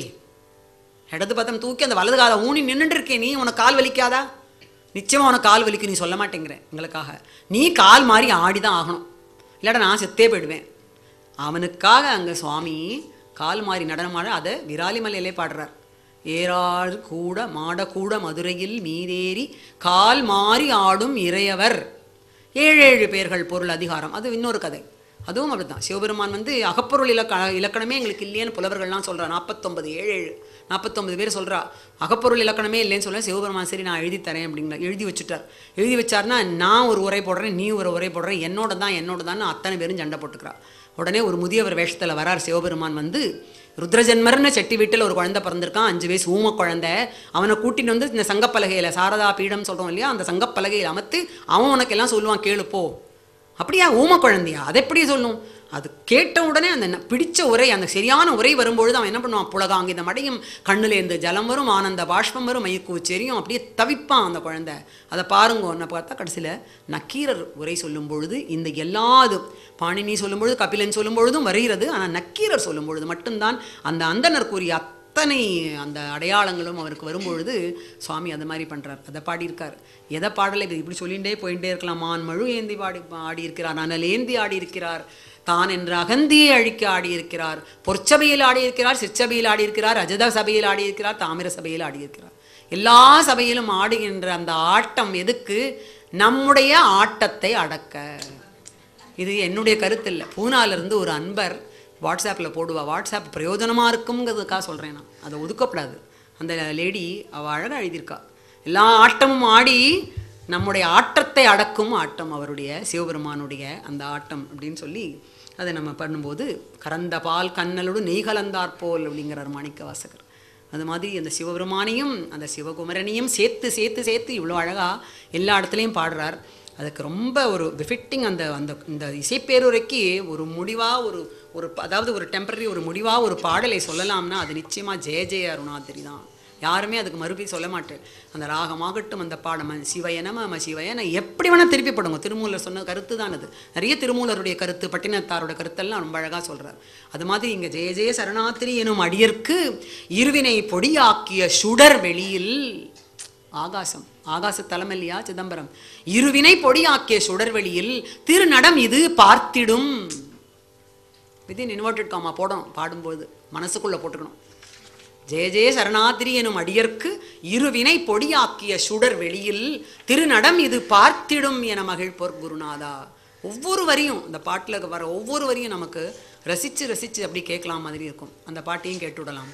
இடது பத்தம் தூக்கி அந்த வலது காலை ஊனி நின்னுட்டு இருக்கே நீ உனக்கு கால் வலிக்காதா நிச்சயமா உனக்கு கால் வலிக்கு நீ சொல்ல மாட்டேங்கிற எங்களுக்காக நீ கால் மாறி ஆடி தான் ஆகணும் இல்லாட்டா நான் செத்தே போயிடுவேன் அவனுக்காக அங்க சுவாமி கால் மாறி நடனமாட அதை விராலிமலையிலே பாடுறார் ஏறாள் கூட மாடக்கூட மதுரையில் மீதேறி கால் மாறி ஆடும் இறையவர் ஏழேழு பேர்கள் பொருள் அதிகாரம் அது இன்னொரு கதை அதுவும் அப்படிதான் சிவபெருமான் வந்து அகப்பொருள் இலக்க இலக்கணமே எங்களுக்கு இல்லையேன்னு புலவர்கள்லாம் சொல்றா நாற்பத்தொன்பது ஏழு ஏழு நாற்பத்தொன்பது பேர் சொல்றா அகப்பொருள் இலக்கணமே இல்லைன்னு சொல்ல சிவபெருமான் சரி நான் எழுதி தரேன் அப்படிங்கிற எழுதி வச்சுட்டார் எழுதி வச்சார்னா நான் ஒரு உரை போடுறேன் நீ ஒரு உரை போடுறேன் என்னோட தான் என்னோட தான் அத்தனை பேரும் சண்டை போட்டுக்கிறா உடனே ஒரு முதியவர் வேஷத்துல வரார் சிவபெருமான் வந்து ருத்ரஜன்மர்னு செட்டி வீட்டில் ஒரு குழந்தை பிறந்திருக்கான் அஞ்சு வயசு ஊம குழந்தை அவனை கூட்டிட்டு வந்து இந்த சங்கப்பலகையில் சாரதா பீடம் சொல்கிறோம் இல்லையா அந்த சங்கப்பலகையில் அமர்த்து அவன் உனக்கு எல்லாம் சொல்லுவான் கேளு போ அப்படியா ஊம குழந்தையா அதை எப்படி சொல்லும் அது கேட்ட உடனே அந்த ந- பிடிச்ச உரை அந்த சரியான உரை வரும்பொழுது அவன் என்ன பண்ணுவான் புலகாங்க இந்த மடையும் கண்ணுல இருந்து ஜலம் வரும் ஆனந்த பாஷ்பம் வரும் மயக்கு செரியும் அப்படியே தவிப்பான் அந்த குழந்தை அதை பாருங்க என்ன பார்த்தா கடைசியில் நக்கீரர் உரை சொல்லும் பொழுது இந்த எல்லாது பாணினி சொல்லும் பொழுது கபிலன் சொல்லும் பொழுதும் வருகிறது ஆனால் நக்கீரர் சொல்லும் பொழுது மட்டும்தான் அந்த அந்தனர் கூறிய அத்தனை அந்த அடையாளங்களும் அவருக்கு வரும்பொழுது சுவாமி அது மாதிரி பண்றார் அதை பாடியிருக்கார் எதை பாடலை இது இப்படி சொல்லிகிட்டே போயிட்டே இருக்கலாம் மான் மழு ஏந்தி பாடி ஆடியிருக்கிறார் அனல் ஏந்தி ஆடியிருக்கிறார் தான் என்ற அகந்தியை அழிக்க ஆடியிருக்கிறார் பொற்சபையில் ஆடியிருக்கிறார் சிற்சபையில் ஆடியிருக்கிறார் அஜத சபையில் ஆடியிருக்கிறார் தாமிர சபையில் ஆடியிருக்கிறார் எல்லா சபையிலும் ஆடுகின்ற அந்த ஆட்டம் எதுக்கு நம்முடைய ஆட்டத்தை அடக்க இது என்னுடைய கருத்து இல்லை பூனாலிருந்து ஒரு அன்பர் வாட்ஸ்அப்பில் போடுவா வாட்ஸ்அப் பிரயோஜனமாக இருக்குங்கிறதுக்காக சொல்கிறேன் நான் அதை ஒதுக்கப்படாது அந்த லேடி அவள் அழகாக எழுதியிருக்கா எல்லா ஆட்டமும் ஆடி நம்முடைய ஆட்டத்தை அடக்கும் ஆட்டம் அவருடைய சிவபெருமானுடைய அந்த ஆட்டம் அப்படின்னு சொல்லி அதை நம்ம பண்ணும்போது கறந்த பால் கண்ணலோடு நெய் கலந்தாற் போல் அப்படிங்கிறார் மாணிக்க வாசகர் அது மாதிரி அந்த சிவபெருமானையும் அந்த சிவகுமரனையும் சேர்த்து சேர்த்து சேர்த்து இவ்வளோ அழகாக எல்லா இடத்துலையும் பாடுறார் அதுக்கு ரொம்ப ஒரு பிஃபிட்டிங் அந்த அந்த இந்த இசைப்பேருரைக்கு ஒரு முடிவாக ஒரு ஒரு அதாவது ஒரு டெம்பரரி ஒரு முடிவாக ஒரு பாடலை சொல்லலாம்னா அது நிச்சயமாக ஜெய ஜெய அருணாதிரி தான் யாருமே அதுக்கு மறுபடி சொல்ல மாட்டேன் அந்த ராகமாகட்டும் அந்த பாடம் சிவய நம ம சிவய நான் எப்படி வேணால் திருப்பி போடுங்க திருமூலர் சொன்ன கருத்து தான் அது நிறைய திருமூலருடைய கருத்து பட்டினத்தாரோட கருத்தெல்லாம் ரொம்ப அழகாக சொல்கிறார் அது மாதிரி இங்கே ஜெய ஜெய சரணாத்திரி எனும் அடியர்க்கு இருவினை பொடியாக்கிய சுடர் வெளியில் ஆகாசம் ஆகாச தலம் இல்லையா சிதம்பரம் இருவினை பொடியாக்கிய சுடர்வெளியில் திருநடம் இது பார்த்திடும் விதின் இன்வெர்டட் காமா போடணும் பாடும்போது மனசுக்குள்ள போட்டுக்கணும் ஜெய ஜெய சரணாதிரி எனும் அடியர்க்கு இருவினை பொடியாக்கிய சுடர் வெளியில் திருநடம் இது பார்த்திடும் என மகிழ்ப்போர் குருநாதா ஒவ்வொரு வரியும் இந்த பாட்டில் வர ஒவ்வொரு வரியும் நமக்கு ரசிச்சு ரசிச்சு அப்படி கேட்கலாம் மாதிரி இருக்கும் அந்த பாட்டையும் கேட்டுவிடலாம்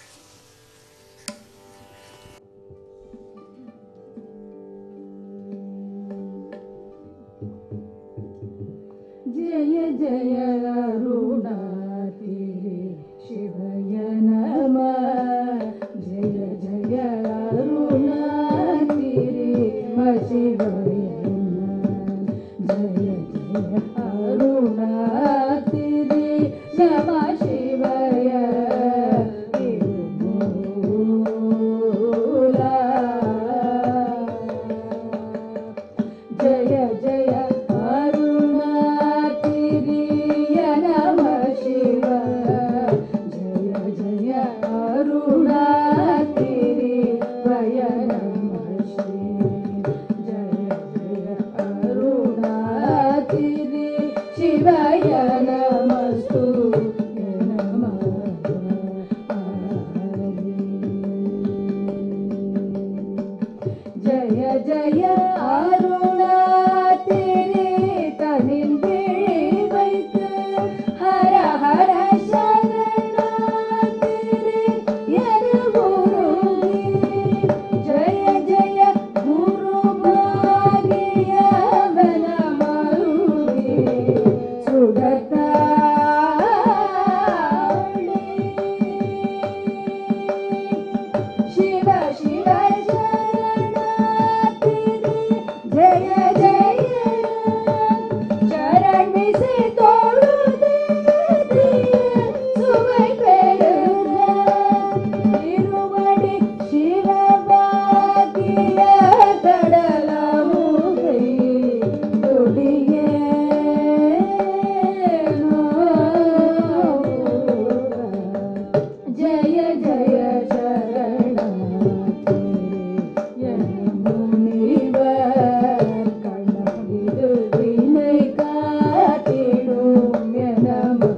जय जय अरुणातिरे शिवय नमः जय जय अरुणातिरे शिवय नमः जय जय अरुणातिरे नमः शिवय तिरुमूला जय जय अरुणातिरिय नमः शिव जय जय अरुणातिरिवय नमः शिव जय जय अरुणातिरि शिवय नमस्तु नमः जय जय अरुणातिरे तनिन् விழி வைத்து ஹர ஹர சரணாதிரே எருகுருகி ஜய ஜய குரு பாகிய வனமருகி சுடத்தாளே शिव शिव शरणातिरे जय जय चरण से तोड़ू सुவை பெறுக திருவடி சிவபாகிய கடலமுகை துடியே जय जय शरणाते முனிவர் கண்ணமிது வினை காத்திடும் என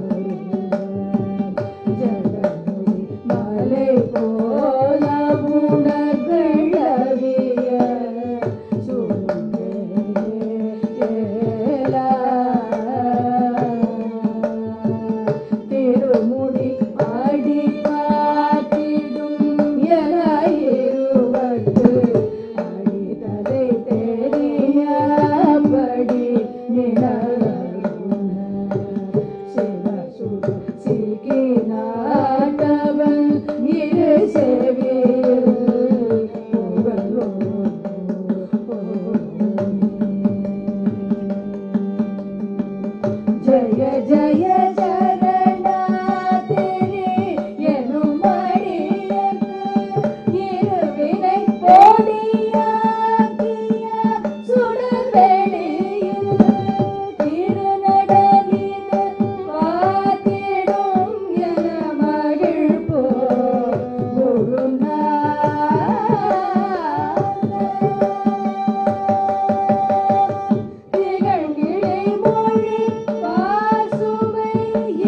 ஜகமுடி மலை போல உணர்விழவிய திருமுடி அடி காட்டிடும் என இருவட்டு அடிதலை தெரியபடி நிழலுண சிவசுட சிக்கி நாட்டவன் இரு செவியில் ஜய ஜய சரணாதிரி எனும் அடியக்கு இருவினை போடியாக்கிய சுடர்வெளியில் திருநடகின பாத்திடும் என மகிழ்ப்போ குருநாதா திகழ்கிளை மொழி பாசுவை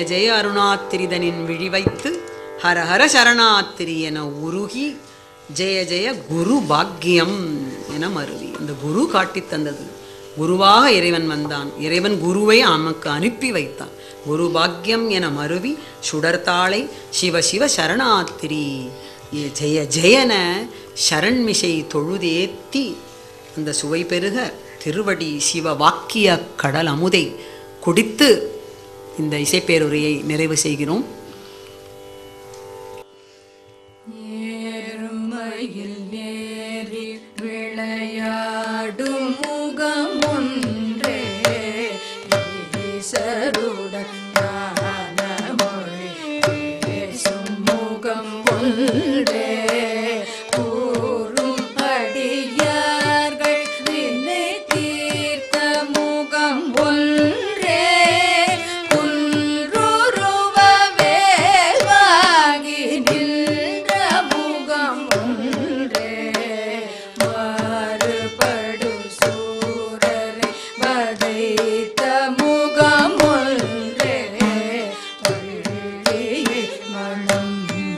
ஜெய அருணாத்திரிதனின் விழி வைத்து ஹர ஹர சரணாத்திரி என உருகி ஜெய ஜெய குரு பாக்கியம் என மருவி இந்த குரு காட்டித் தந்தது குருவாக இறைவன் வந்தான் இறைவன் குருவை நமக்கு அனுப்பி வைத்தான் குரு பாக்கியம் என மருவி சுடர்தாளை சிவ சிவ சரணாத்திரி ஏ ஜெய ஜெயன சரண்மிசை தொழுதேத்தி அந்த சுவை பெருக திருவடி சிவ வாக்கிய கடல் அமுதை குடித்து இந்த இசைப்பேருரையை நிறைவு செய்கிறோம் ஏறுமையில் ஏறி விளையாடும் முகம் ஒன்றே ஈசருடன் ஞான மொழி பேசும் முகம் ஒன்றே கூறும் அடியார்கள் வினை தீர்த்த முகம் ஒன்றே குன்றுருவ வேல்வாகி நின்ற முகம் ஒன்றே மாறுபடு சூரரை வதைத்த முகம் ஒன்றே வள்ளியை மணம்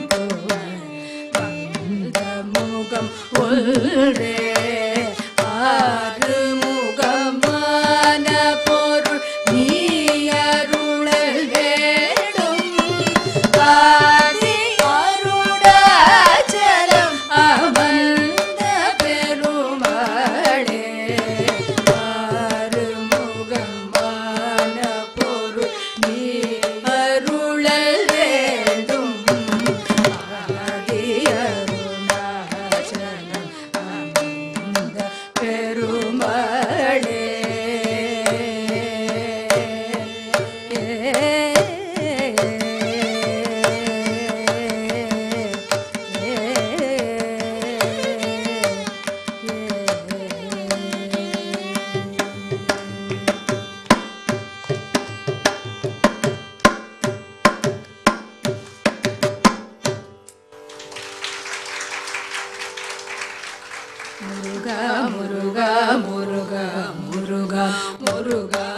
வந்த முகம் ஒன்றே ஆறு முகமான பொருள் நீ அருளல் வேடும் ஆதி அருடாச்சலம் அமர்ந்த பெருமாளே ஆறு முகமான பொருள் நீ அருளல் வேண்டும் ஆதி அருணாச்சலம் அமர்ந்த பெருமாளே முருகா முருகா முருகா முருகா முருகா